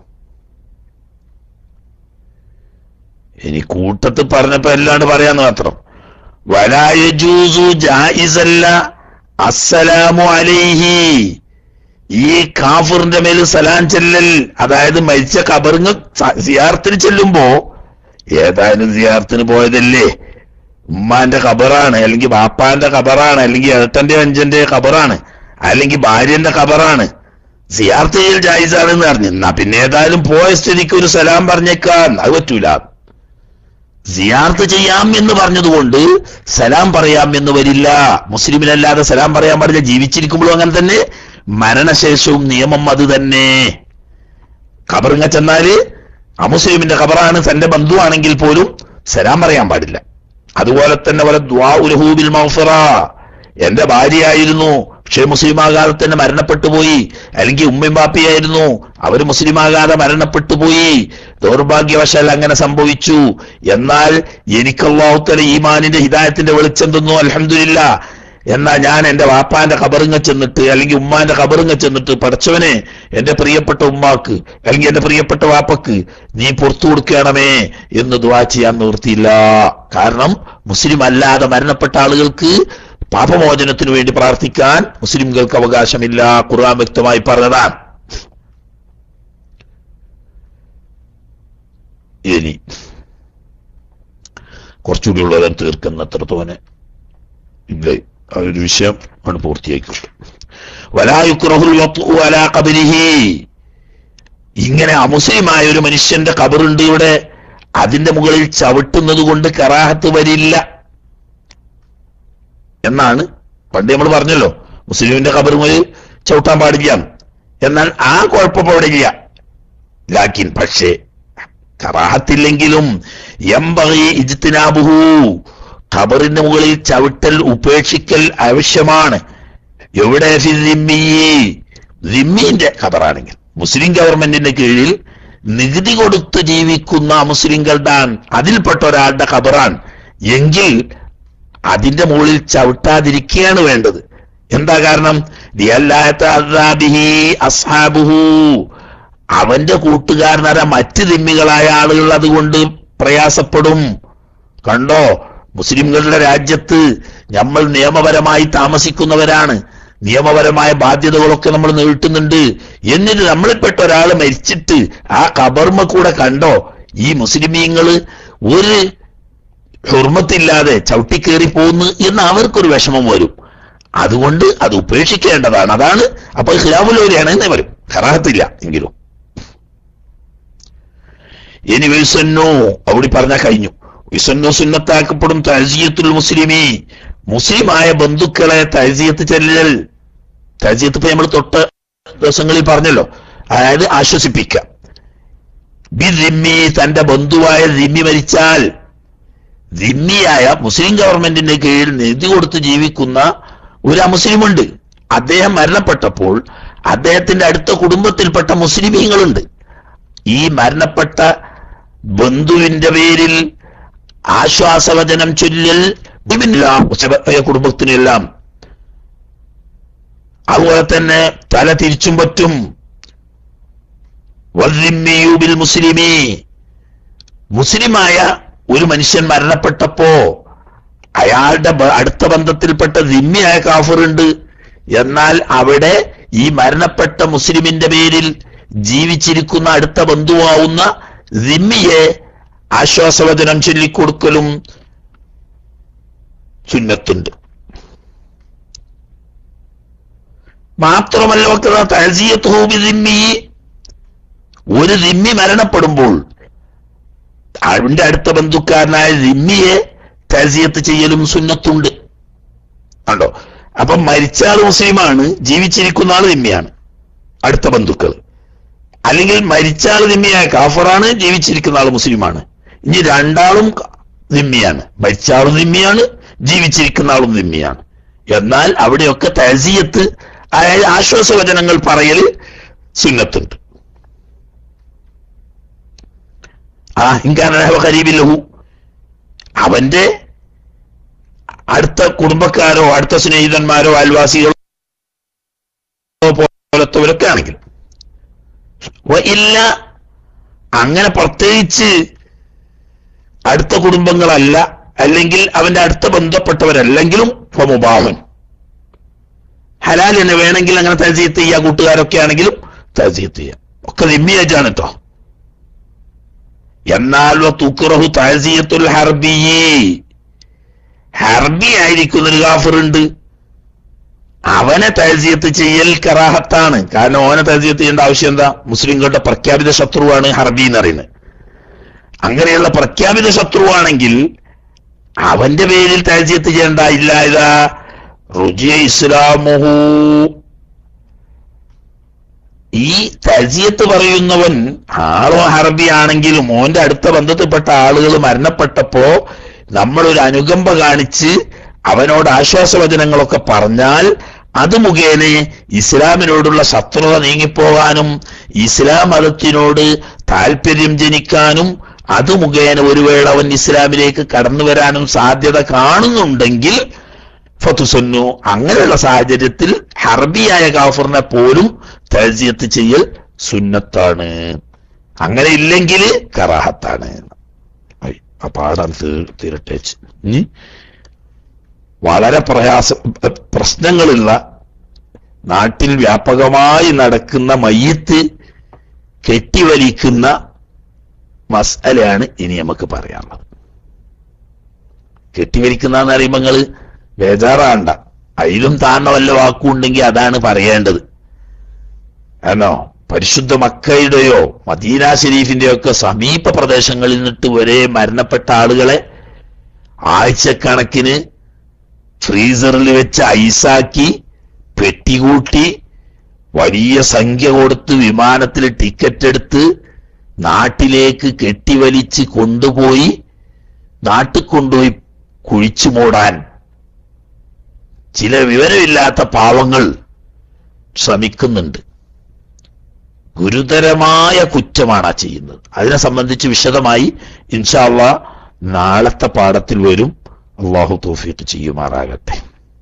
ഇനി കൂട്ടത്തിൽ പറഞ്ഞപ്പോ എല്ലാണ്ട് പറയാന്ന് മാത്രം വലായജൂസു ജായിസല്ല അസ്സലാമു അലൈഹി ഈ കാഫിറിന്റെ മേൽ സലാം ചെല്ലൽ അതായത് മരിച്ച കബറിങ് സിയാർത്തിന് ചെല്ലുമ്പോ ഏതായാലും സിയാർത്തിന് പോയതല്ലേ ഉമ്മാന്റെ ഖബറാണ് അല്ലെങ്കിൽ ബാപ്പാന്റെ ഖബറാണ് അല്ലെങ്കിൽ ഏട്ടന്റെ അഞ്ചന്റെ ഖബറാണ് അല്ലെങ്കിൽ ഭാര്യന്റെ ഖബറാണ് സിയാർത്ത് ചെയ്യൽ ജായിസാണെന്ന് പറഞ്ഞു എന്നാ പിന്നെ ഏതായാലും പോയ സ്ഥിതിക്ക് ഒരു സലാം പറഞ്ഞേക്കാൻ അത് പറ്റൂല സിയാർത്ത് ചെയ്യാം എന്ന് പറഞ്ഞതുകൊണ്ട് സലാം പറയാം എന്ന് വരില്ല മുസ്ലിമിനല്ലാതെ സലാം പറയാൻ പാടില്ല ജീവിച്ചിരിക്കുമ്പോഴും അങ്ങനെ തന്നെ മരണശേഷവും നിയമം അത് തന്നെ ഖബറിങ്ങ ചെന്നാല് അമുസ്ലിമിന്റെ ഖബറാണ് തന്റെ ബന്ധുവാണെങ്കിൽ പോലും സലാം പറയാൻ പാടില്ല അതുപോലെ തന്നെ വല ദ്വാ ഉലഹൂബിൽ മൗഫറ എന്റെ ഭാര്യയായിരുന്നു പക്ഷേ മുസ്ലിം ആകാതെ തന്നെ മരണപ്പെട്ടു പോയി അല്ലെങ്കിൽ ഉമ്മയും ബാപ്പിയായിരുന്നു അവർ മുസ്ലിം ആകാതെ മരണപ്പെട്ടു പോയി ദൗർഭാഗ്യവശാൽ അങ്ങനെ സംഭവിച്ചു എന്നാൽ എനിക്ക് അള്ളാഹുത്തല ഈമാനിന്റെ ഹിദായത്തിന്റെ വെളിച്ചം തന്നു അലഹമില്ല എന്നാ ഞാൻ എന്റെ വാപ്പാന്റെ ഖബറിങ്ങ ചെന്നിട്ട് അല്ലെങ്കിൽ ഉമ്മാന്റെ ഖബറിങ്ങ ചെന്നിട്ട് പഠിച്ചവനെ എന്റെ പ്രിയപ്പെട്ട ഉമ്മാക്ക് അല്ലെങ്കിൽ എന്റെ പ്രിയപ്പെട്ട വാപ്പക്ക് നീ പുറത്തു കൊടുക്കണമേ എന്ന് ദുവാ ചെയ്യാൻ നിവൃത്തിയില്ല കാരണം മുസ്ലിം അല്ലാതെ മരണപ്പെട്ട ആളുകൾക്ക് പാപമോചനത്തിനു വേണ്ടി പ്രാർത്ഥിക്കാൻ മുസ്ലിംകൾക്ക് അവകാശമില്ല ഖുർആൻ വ്യക്തമായി പറഞ്ഞതാണ് ഇനി കുറച്ചുകൂടി ഉള്ളവരെ തീർക്കുന്ന തോനെ ഇല്ല ആ ഒരു വിഷയം ആണ് പൂർത്തിയാക്കിയത് വലായുക്രഹുൽ വത്ഉ അലാ ഖബരിഹി ഇങ്ങനെ അമുസ്ലിമായ ഒരു മനുഷ്യന്റെ കബറുണ്ട് ഇവിടെ അതിന്റെ മുകളിൽ ചവിട്ടുന്നത് കൊണ്ട് കറാഹത്ത് വരില്ല എന്നാണ് പണ്ട് നമ്മൾ പറഞ്ഞല്ലോ മുസ്ലിമിന്റെ കബറുകളിൽ ചവിട്ടാൻ പാടില്ല എന്നാൽ ആ കുഴപ്പം അവിടെ ഇല്ല ലാക്കിൻ പക്ഷേ കറാഹത്തില്ലെങ്കിലും എംബകി ഇജ്തിനാബുഹു ഖബറിന്റെ മുകളിൽ ചവിട്ടൽ ഉപേക്ഷിക്കൽ ആവശ്യമാണ് എവിടെ റിമ്മിന്റെ ഖബറാണെങ്കിൽ മുസ്ലിം ഗവൺമെന്റിന്റെ കീഴിൽ നികുതി കൊടുത്ത് ജീവിക്കുന്ന മുസ്ലിങ്ങളുടെ അതിൽപ്പെട്ട ഒരാളുടെ ഖബറാൻ എങ്കിൽ അതിന്റെ മുകളിൽ ചവിട്ടാതിരിക്കുകയാണ് വേണ്ടത് എന്താ കാരണം അസ്ഹാബുഹു അവന്റെ കൂട്ടുകാരനര മറ്റ് തിമ്മികളായ ആളുകൾ അതുകൊണ്ട് പ്രയാസപ്പെടും കണ്ടോ മുസ്ലിംകളുടെ രാജ്യത്ത് നമ്മൾ നിയമപരമായി താമസിക്കുന്നവരാണ് നിയമപരമായ ബാധ്യതകളൊക്കെ നമ്മൾ നീട്ടുന്നുണ്ട് എന്നിട്ട് നമ്മളിൽപ്പെട്ട ഒരാൾ മരിച്ചിട്ട് ആ കബർമ കൂടെ കണ്ടോ ഈ മുസ്ലിമീങ്ങള് ഒരു ഹുർമത്തില്ലാതെ ചവിട്ടിക്കേറി പോകുന്നു എന്ന് അവർക്കൊരു വിഷമം വരും അതുകൊണ്ട് അത് ഉപേക്ഷിക്കേണ്ടതാണ് അതാണ് അപ്പൊ ഹിലാബുലോരിയാണ് എന്നേ വരും ഖറാഹത്തില്ല എങ്കിലും ഇനി വിസന്നോ അവിടെ പറഞ്ഞാൽ കഴിഞ്ഞു വിസന്നോ സുന്നത്താക്കപ്പെടും തഹസിയത്തുൽ മുസ്ലിമി മുസ്ലിമായ ബന്ധുക്കളെ തഹസിയത്ത് ചെല്ലൽ തഹസിയത്ത് ഇപ്പൊ നമ്മൾ തൊട്ട ദിവസങ്ങളിൽ പറഞ്ഞല്ലോ അതായത് ആശ്വസിപ്പിക്കുക ബി റിമ്മി തന്റെ ബന്ധുവായ റിമ്മി മരിച്ചാൽ റിമ്മിയായ മുസ്ലിം ഗവൺമെന്റിന്റെ കീഴിൽ നിധി കൊടുത്ത് ജീവിക്കുന്ന ഒരു അമുസ്ലിമുണ്ട് അദ്ദേഹം മരണപ്പെട്ടപ്പോൾ അദ്ദേഹത്തിന്റെ അടുത്ത കുടുംബത്തിൽപ്പെട്ട മുസ്ലിമീങ്ങളുണ്ട് ഈ മരണപ്പെട്ട ബന്ധുവിന്റെ പേരിൽ ആശ്വാസവചനം ചൊല്ലൽ കുടുംബത്തിനെല്ലാം അതുപോലെ തന്നെ തല തിരിച്ചും പറ്റും വദ്ദിമ്മിയൂബിൽ മുസ്ലിമി മുസ്ലിമായ ഒരു മനുഷ്യൻ മരണപ്പെട്ടപ്പോ അയാളുടെ ബ- അടുത്ത ബന്ധത്തിൽപ്പെട്ട ദിമ്മിയായ കാഫറുണ്ട് എന്നാൽ അവിടെ ഈ മരണപ്പെട്ട മുസ്ലിമിന്റെ പേരിൽ ജീവിച്ചിരിക്കുന്ന അടുത്ത ബന്ധുവാവുന്ന ദിമ്മിയെ ആശ്വാസവചനം ചൊല്ലിക്കൊടുക്കലും സുന്നത്തുണ്ട് മാത്രമല്ല വക്ത തഹസിയത്ത് ദിമ്മി ഒരു ദിമ്മി മരണപ്പെടുമ്പോൾ അവന്റെ അടുത്ത ബന്ധുക്കാരനായ ദിമ്മിയെ തഹസിയത്ത് ചെയ്യലും സുന്നത്തുണ്ട് കണ്ടോ അപ്പൊ മരിച്ച ആൾ മുസ്ലിമാണ് ജീവിച്ചിരിക്കുന്ന ആൾ ദിമ്മിയാണ് അടുത്ത ബന്ധുക്കൾ അല്ലെങ്കിൽ മരിച്ച ആൾ ദിമ്മിയായ കാഫറാണ് ജീവിച്ചിരിക്കുന്ന ആൾ മുസ്ലിമാണ് ഇനി രണ്ടാളും ദിമ്മിയാണ് മരിച്ച ആളും ദിമ്മിയാണ് ജീവിച്ചിരിക്കുന്ന ആളും ദിമ്മിയാണ് എന്നാൽ അവിടെയൊക്കെ തഹസിയത്ത് അതായത് ആശ്വാസവചനങ്ങൾ പറയൽ സുന്നത്തുണ്ട് ആ ഇൻകാനഹരീബില്ലഹു അവന്റെ അടുത്ത കുടുംബക്കാരോ അടുത്ത സ്നേഹിതന്മാരോ അയൽവാസികളോ പോലത്തവരൊക്കെ ആണെങ്കിൽ വ ഇല്ല അങ്ങനെ പ്രത്യേകിച്ച് അടുത്ത കുടുംബങ്ങളല്ല അല്ലെങ്കിൽ അവന്റെ അടുത്ത ബന്ധപ്പെട്ടവരല്ലെങ്കിലും മുബാഹൻ ഹലാൽ തന്നെ വേണമെങ്കിൽ അങ്ങനെ തഹസീത്ത് ചെയ്യുക കൂട്ടുകാരൊക്കെ ആണെങ്കിലും തഹസീത്ത് ചെയ്യാം ഒക്കെ നിമ്മിയായിട്ടാണ് കേട്ടോ എന്നാൽ തുക്കുറഹു തഹസീയത്തുൽ ഹർബിയേ ഹർബി ആയിരിക്കുന്ന ഒരു കാഫറുണ്ട് അവനെ തഹസീയത്ത് ചെയ്യൽ കറാഹത്താണ് കാരണം അവനെ തഹസീയത്ത് ചെയ്യേണ്ട ആവശ്യം എന്താ മുസ്ലിങ്ങളുടെ പ്രഖ്യാപിത ശത്രുവാണ് ഹർബി എന്ന് പറയുന്നത് അങ്ങനെയുള്ള പ്രഖ്യാപിത ശത്രുവാണെങ്കിൽ അവന്റെ പേരിൽ താഴ്ചയത്ത് ചെയ്യേണ്ട ഇല്ല ഇതാ റുജിയ ഇസ്ലാമുഹു ഈ തജിയത്ത് പറയുന്നവൻ ആളോ ഹർബി ആണെങ്കിലും ഓന്റെ അടുത്ത ബന്ധത്തിൽപ്പെട്ട ആളുകൾ മരണപ്പെട്ടപ്പോ നമ്മൾ ഒരു അനുകമ്പ കാണിച്ച് അവനോട് ആശ്വാസവചനങ്ങളൊക്കെ പറഞ്ഞാൽ അത് മുഖേന ഇസ്ലാമിനോടുള്ള ശത്രുത നീങ്ങിപ്പോകാനും ഇസ്ലാം മതത്തിനോട് താല്പര്യം ജനിക്കാനും അത് മുഖേന ഒരു വേള അവൻ ഇസ്ലാമിലേക്ക് കടന്നു വരാനും സാധ്യത കാണുന്നുണ്ടെങ്കിൽ ഫത്തുസന്നു അങ്ങനെയുള്ള സാഹചര്യത്തിൽ ഹർബിയായ കാഫറിനെ പോലും തജിയത്ത് ചെയ്യൽ സുന്നത്താണ് അങ്ങനെ ഇല്ലെങ്കിൽ കറാഹത്താണ് ഐ, ആ പാടാൻ തീ- തീരട്ടേച്ച് ഇനി വളരെ പ്രയാസ പ്രശ്നങ്ങളുള്ള നാട്ടിൽ വ്യാപകമായി നടക്കുന്ന മയ്യത്ത് കെട്ടിവലിക്കുന്ന മസലയാണ് ഇനി നമുക്ക് പറയാനുള്ളത് കെട്ടിവലിക്കുന്ന എന്ന് പറയുമ്പോൾ നിങ്ങള് ബേജാറാണ്ട അതിലും താഴ്ന്ന വല്ല വാക്കുണ്ടെങ്കിൽ അതാണ് പറയേണ്ടത് ആണോ പരിശുദ്ധ മക്കയുടെയോ മദീന ഷെരീഫിന്റെയോ ഒക്കെ സമീപ പ്രദേശങ്ങളിൽ നിന്നിട്ട് വരെ മരണപ്പെട്ട ആളുകളെ ആഴ്ചക്കണക്കിന് ഫ്രീസറിൽ വെച്ച് ഐസാക്കി പെട്ടികൂട്ടി വലിയ സംഖ്യ കൊടുത്ത് വിമാനത്തിൽ ടിക്കറ്റ് എടുത്ത് നാട്ടിലേക്ക് കെട്ടിവലിച്ച് കൊണ്ടുപോയി നാട്ടിൽ കൊണ്ടുപോയി കുഴിച്ചു മൂടാൻ ചില വിവരമില്ലാത്ത പാവങ്ങൾ ശ്രമിക്കുന്നുണ്ട് ഗുരുതരമായ കുറ്റമാണ് ആ ചെയ്യുന്നത് അതിനെ സംബന്ധിച്ച് വിശദമായി ഇൻഷാല്ല നാളത്തെ പാഠത്തിൽ വരും അള്ളാഹു തോഫീട്ട് ചെയ്യുമാറാകട്ടെ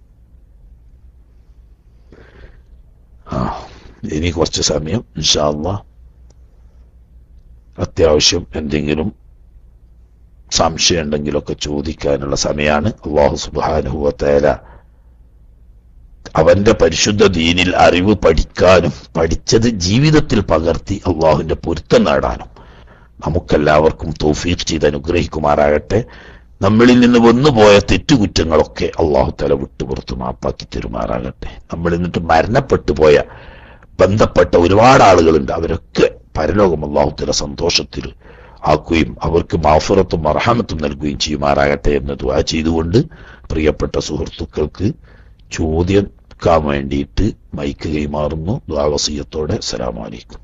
ആ ഇനി കുറച്ച് സമയം ഇൻഷാല്ല അത്യാവശ്യം എന്തെങ്കിലും സംശയം ഉണ്ടെങ്കിലൊക്കെ ചോദിക്കാനുള്ള സമയമാണ് അള്ളാഹു സുബാനുഭവത്തേല അവന്റെ പരിശുദ്ധ ദീനിൽ അറിവ് പഠിക്കാനും പഠിച്ചത് ജീവിതത്തിൽ പകർത്തി അള്ളാഹുവിന്റെ പൊരുത്തം നേടാനും നമുക്കെല്ലാവർക്കും തൗഫീഖ് ചെയ്ത് അനുഗ്രഹിക്കുമാറാകട്ടെ നമ്മളിൽ നിന്ന് വന്നുപോയ തെറ്റുകുറ്റങ്ങളൊക്കെ അള്ളാഹു തല വിട്ടുപുറത്ത് മാപ്പാക്കി തരുമാറാകട്ടെ നമ്മൾ എന്നിട്ട് മരണപ്പെട്ടു പോയ ബന്ധപ്പെട്ട ഒരുപാട് ആളുകളുണ്ട് അവരൊക്കെ പരലോകം അള്ളാഹു തല സന്തോഷത്തിൽ ആക്കുകയും അവർക്ക് മാഫുറത്തും അർഹമത്തും നൽകുകയും ചെയ്യുമാറാകട്ടെ എന്ന് ദുആ ചെയ്തുകൊണ്ട് പ്രിയപ്പെട്ട സുഹൃത്തുക്കൾക്ക് ചോദ്യക്കാൻ വേണ്ടിയിട്ട് മൈക്ക് കൈമാറുന്നു ദ്വാവസീയത്തോടെ സലാമലൈക്കും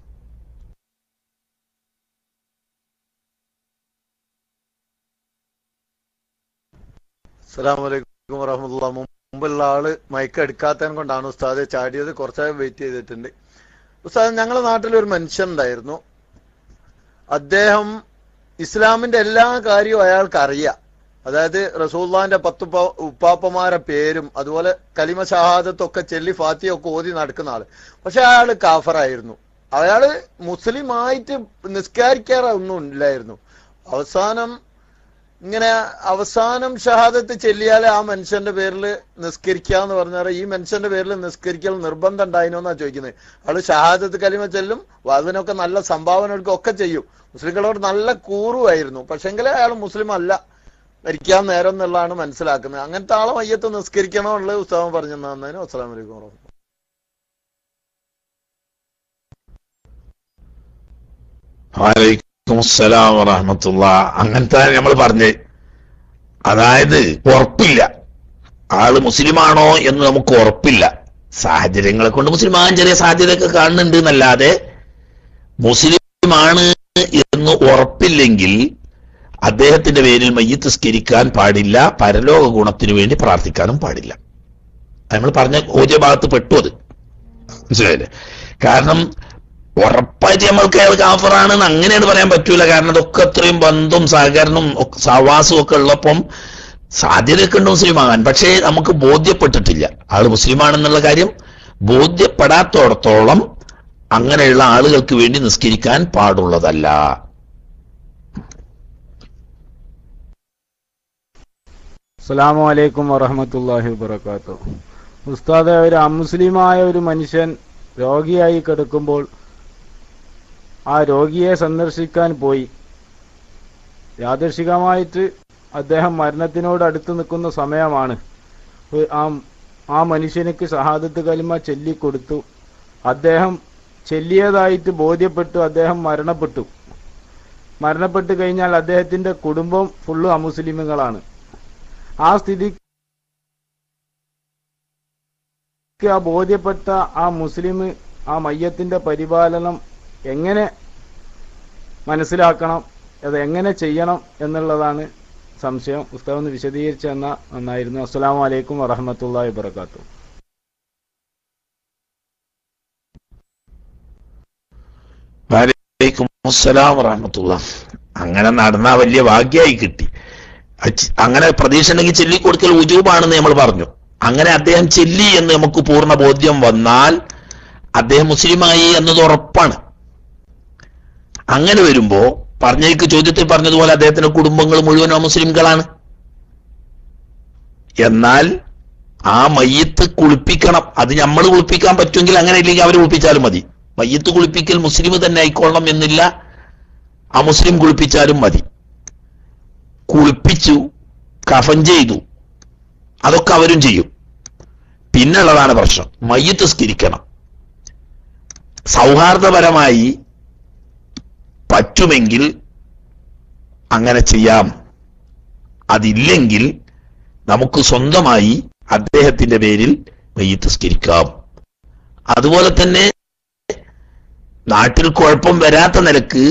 അസ്സലാമലൈക്കും വറഹമുല്ല മുമ്പുള്ള ആള് മൈക്ക് എടുക്കാത്തതിനെ കൊണ്ടാണ് ഉസ്താദ് ചാടിയത് കുറച്ചായി വെയിറ്റ് ചെയ്തിട്ടുണ്ട് ഉസ്താദ് ഞങ്ങളുടെ നാട്ടിൽ ഒരു മനുഷ്യൻ ഉണ്ടായിരുന്നു അദ്ദേഹം ഇസ്ലാമിന്റെ എല്ലാ കാര്യവും അയാൾക്ക് അറിയാം അതായത് റസൂള്ളാന്റെ പത്ത് ഉപ്പ- ഉപ്പാപ്പമാരെ പേരും അതുപോലെ കലിമ ഷഹാദത്തൊക്കെ ചെല്ലി ഫാത്തിയൊക്കെ ഓതി നടക്കുന്ന ആള് പക്ഷെ അയാള് കാഫറായിരുന്നു അയാള് മുസ്ലിം ആയിട്ട് നിസ്കാരിക്കാറൊന്നും ഇല്ലായിരുന്നു അവസാനം ഇങ്ങനെ അവസാനം ഷഹാദത്ത് ചെല്ലിയാൽ ആ മനുഷ്യന്റെ പേരിൽ നിസ്കരിക്കുക എന്ന് പറഞ്ഞാൽ ഈ മനുഷ്യന്റെ പേരിൽ നിസ്കരിക്കൽ നിർബന്ധം ഉണ്ടായിനോ എന്നാ ചോദിക്കുന്നത് ആള് ഷഹാദത്ത് കലിമ ചെല്ലും അതിനൊക്കെ നല്ല സംഭാവന എടുക്കും ഒക്കെ ചെയ്യും മുസ്ലിങ്ങളോട് നല്ല കൂറുമായിരുന്നു പക്ഷെങ്കിൽ അയാൾ മുസ്ലിം അല്ല മരിക്കാൻ നേരം എന്നുള്ളതാണ് മനസ്സിലാക്കുന്നത് അങ്ങനത്തെ ആളെ മയ്യത്ത് നിസ്കരിക്കണോ ഉള്ളത് ഉത്സവം പറഞ്ഞു തന്നതിന് അസ്സലാം വലൈക്കും വറഹ്മത്തുള്ളാഹി. വലൈക്കും അസ്സലാം വറഹമത്തുള്ള അങ്ങനത്തെ നമ്മൾ പറഞ്ഞ് അതായത് ഉറപ്പില്ല ആള് മുസ്ലിമാണോ എന്ന് നമുക്ക് ഉറപ്പില്ല സാഹചര്യങ്ങളെ കൊണ്ട് മുസ്ലിം ആകാൻ ചെറിയ സാധ്യതയൊക്കെ കാണുന്നുണ്ട് എന്നല്ലാതെ മുസ്ലിമാണ് എന്ന് ഉറപ്പില്ലെങ്കിൽ അദ്ദേഹത്തിന്റെ പേരിൽ മയ്യത്ത് സ്കരിക്കാൻ പാടില്ല പരലോക ഗുണത്തിന് വേണ്ടി പ്രാർത്ഥിക്കാനും പാടില്ല നമ്മൾ പറഞ്ഞ ഓദ്യ ഭാഗത്ത് പെട്ടു അത് മനസ്സിലായില്ലേ കാരണം ഉറപ്പായിട്ട് നമ്മൾക്ക് അയാൾ കാഫറാണെന്ന് അങ്ങനെയാണ് പറയാൻ പറ്റൂല കാരണം അതൊക്കെ അത്രയും ബന്ധവും സഹകരണവും ഒക്കെ സഹവാസവും ഒക്കെ ഉള്ളപ്പം സാധ്യതയൊക്കെ ഉണ്ട് മുസ്ലിമാകാൻ പക്ഷേ നമുക്ക് ബോധ്യപ്പെട്ടിട്ടില്ല ആള് മുസ്ലിമാണെന്നുള്ള കാര്യം ബോധ്യപ്പെടാത്തോടത്തോളം അങ്ങനെയുള്ള ആളുകൾക്ക് വേണ്ടി നിസ്കരിക്കാൻ പാടുള്ളതല്ല അസ്സലാമു അലൈക്കും വറഹമത്തല്ലാഹി വബർക്കാത്തു ഉസ്താദെ ഒരു അമുസ്ലിമായ ഒരു മനുഷ്യൻ രോഗിയായി കിടക്കുമ്പോൾ ആ രോഗിയെ സന്ദർശിക്കാൻ പോയി യാദൃശികമായിട്ട് അദ്ദേഹം മരണത്തിനോട് അടുത്ത് നിൽക്കുന്ന സമയമാണ് ഒരു ആ ആ മനുഷ്യനിക്ക് ഷഹാദത്ത് കലിമ ചൊല്ലിക്കൊടുത്തു അദ്ദേഹം ചെല്ലിയതായിട്ട് ബോധ്യപ്പെട്ടു അദ്ദേഹം മരണപ്പെട്ടു മരണപ്പെട്ട് കഴിഞ്ഞാൽ അദ്ദേഹത്തിന്റെ കുടുംബം ഫുള്ള് അമുസ്ലിമുകളാണ് ആ സ്ഥിതിക്ക് ആ ബോധ്യപ്പെട്ട ആ മുസ്ലിം ആ മയ്യത്തിന്റെ പരിപാലനം എങ്ങനെ മനസ്സിലാക്കണം അത് എങ്ങനെ ചെയ്യണം എന്നുള്ളതാണ് സംശയം ഉസ്താദ് ഒന്ന് വിശദീകരിച്ചു തന്നാൽ നന്നായിരുന്നു അസ്സലാമു അലൈക്കും വറഹമത്തല്ലാഹി വബർക്കാത്തു വലൈക്കും അസ്സലാം വറഹമത്തുള്ള അങ്ങനെ നടന്ന വലിയ ഭാഗ്യമായി കിട്ടി അച്ച് അങ്ങനെ പ്രതീക്ഷ ഉണ്ടെങ്കിൽ ചൊല്ലിക്കൊടുക്കൽ ഉജൂബാണെന്ന് നമ്മൾ പറഞ്ഞു അങ്ങനെ അദ്ദേഹം ചെല്ലി എന്ന് നമുക്ക് പൂർണ്ണ ബോധ്യം വന്നാൽ അദ്ദേഹം മുസ്ലിമായി എന്നത് ഉറപ്പാണ് അങ്ങനെ വരുമ്പോ പറഞ്ഞേക്ക് ചോദ്യത്തിൽ പറഞ്ഞതുപോലെ അദ്ദേഹത്തിന്റെ കുടുംബങ്ങൾ മുഴുവനും മുസ്ലിംകളാണ് എന്നാൽ ആ മയ്യത്ത് കുളിപ്പിക്കണം അത് നമ്മൾ കുളിപ്പിക്കാൻ പറ്റുമെങ്കിൽ അങ്ങനെ ഇല്ലെങ്കിൽ അവർ കുളിപ്പിച്ചാലും മതി മയ്യത്ത് കുളിപ്പിക്കൽ മുസ്ലിം തന്നെ ആയിക്കൊള്ളണം എന്നില്ല ആ മുസ്ലിം കുളിപ്പിച്ചാലും മതി കുളിപ്പിച്ചു കഫൻ ചെയ്തു അതൊക്കെ അവരും ചെയ്യും പിന്നുള്ളതാണ് പ്രശ്നം മയ്യത്ത് സ്കരിക്കണം സൗഹാർദ്ദപരമായി പറ്റുമെങ്കിൽ അങ്ങനെ ചെയ്യാം അതില്ലെങ്കിൽ നമുക്ക് സ്വന്തമായി അദ്ദേഹത്തിന്റെ പേരിൽ മയ്യത്ത് സ്കരിക്കാം അതുപോലെ തന്നെ നാട്ടിൽ കുഴപ്പം വരാത്ത നിലക്ക്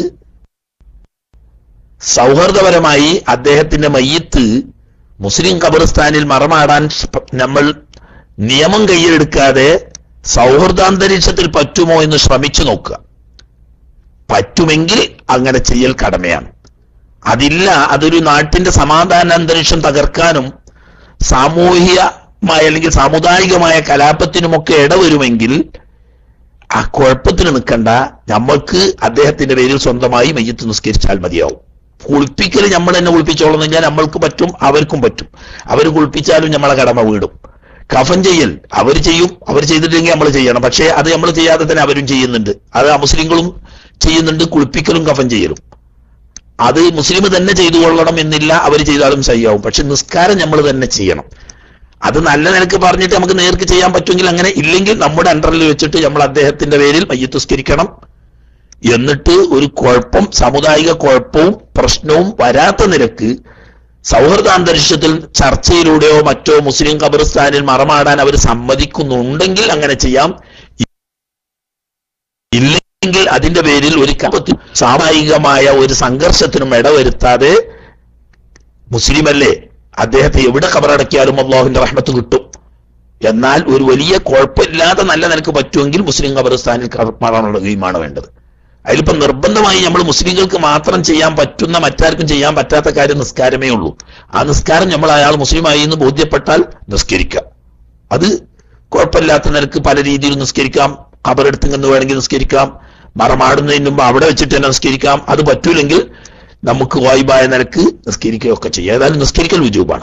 സൗഹൃദപരമായി അദ്ദേഹത്തിന്റെ മയ്യത്ത് മുസ്ലിം ഖബർസ്ഥാനിൽ മറമാടാൻ നമ്മൾ നിയമം കയ്യിലെടുക്കാതെ സൗഹൃദാന്തരീക്ഷത്തിൽ പറ്റുമോ എന്ന് ശ്രമിച്ചു നോക്കുക പറ്റുമെങ്കിൽ അങ്ങനെ ചെയ്യൽ കടമയാണ് അതില്ല അതൊരു നാട്ടിന്റെ സമാധാന അന്തരീക്ഷം തകർക്കാനും സാമൂഹികമായ അല്ലെങ്കിൽ സാമുദായികമായ കലാപത്തിനുമൊക്കെ ഇടവരുമെങ്കിൽ ആ കുഴപ്പത്തിന് നിൽക്കണ്ട നമ്മൾക്ക് അദ്ദേഹത്തിന്റെ പേരിൽ സ്വന്തമായി മയ്യത്ത് നിസ്കരിച്ചാൽ മതിയാവും കുളിപ്പിക്കൽ നമ്മൾ തന്നെ കുളിപ്പിച്ചോളണം കഴിഞ്ഞാൽ നമ്മൾക്ക് പറ്റും അവർക്കും പറ്റും അവർ കുളിപ്പിച്ചാലും നമ്മളെ കടമ വീടും കഫൻ ചെയ്യൽ അവർ ചെയ്യും അവർ ചെയ്തിട്ടില്ലെങ്കിൽ നമ്മൾ ചെയ്യണം പക്ഷേ അത് നമ്മൾ ചെയ്യാതെ തന്നെ അവരും ചെയ്യുന്നുണ്ട് അത് അമുസ്ലിങ്ങളും ചെയ്യുന്നുണ്ട് കുളിപ്പിക്കലും കഫൻ ചെയ്യലും അത് മുസ്ലിം തന്നെ ചെയ്തു കൊള്ളണം എന്നില്ല അവർ ചെയ്താലും ശരിയാവും പക്ഷെ നിസ്കാരം നമ്മൾ തന്നെ ചെയ്യണം അത് നല്ല നിലക്ക് പറഞ്ഞിട്ട് നമുക്ക് നേർക്ക് ചെയ്യാൻ പറ്റുമെങ്കിൽ അങ്ങനെ ഇല്ലെങ്കിൽ നമ്മുടെ അണ്ടറിൽ വെച്ചിട്ട് നമ്മൾ അദ്ദേഹത്തിന്റെ പേരിൽ മയ്യത്തുസ്കരിക്കണം എന്നിട്ട് ഒരു കുഴപ്പം സാമുദായിക കുഴപ്പവും പ്രശ്നവും വരാത്ത നിരക്ക് സൗഹൃദാന്തരീക്ഷത്തിൽ ചർച്ചയിലൂടെയോ മറ്റോ മുസ്ലിം ഖബർസ്ഥാനിൽ മറമാടാൻ അവർ സമ്മതിക്കുന്നുണ്ടെങ്കിൽ അങ്ങനെ ചെയ്യാം ഇല്ലെങ്കിൽ അതിന്റെ പേരിൽ ഒരു കപത്തി സാമൂഹികമായ ഒരു സംഘർഷത്തിനും ഇടവരുത്താതെ മുസ്ലിമല്ലേ അദ്ദേഹത്തെ എവിടെ കബറടക്കിയാലും അള്ളാഹുവിന്റെ റഹ്മത്ത് കിട്ടും എന്നാൽ ഒരു വലിയ കുഴപ്പമില്ലാതെ നല്ല നിനക്ക് പറ്റുമെങ്കിൽ മുസ്ലിം ഖബർസ്ഥാനിൽ മറമാടുകയുമാണ് വേണ്ടത് അതിലിപ്പോ നിർബന്ധമായി നമ്മൾ മുസ്ലിങ്ങൾക്ക് മാത്രം ചെയ്യാൻ പറ്റുന്ന മറ്റാർക്കും ചെയ്യാൻ പറ്റാത്ത കാര്യം നിസ്കാരമേ ഉള്ളൂ ആ നിസ്കാരം നമ്മൾ അയാൾ മുസ്ലിമായി എന്ന് ബോധ്യപ്പെട്ടാൽ നിസ്കരിക്കാം അത് കുഴപ്പമില്ലാത്ത നിനക്ക് പല രീതിയിൽ നിസ്കരിക്കാം ഖബറെടുത്തുനിന്ന് വേണമെങ്കിൽ നിസ്കരിക്കാം മറമാടുന്നതിന് മുമ്പ് അവിടെ വെച്ചിട്ട് തന്നെ നിസ്കരിക്കാം അത് പറ്റൂലെങ്കിൽ നമുക്ക് വായ്പായ നിലക്ക് നിസ്കരിക്കുകയൊക്കെ ചെയ്യാം ഏതായാലും നിസ്കരിക്കൽ വിജൂപാണ്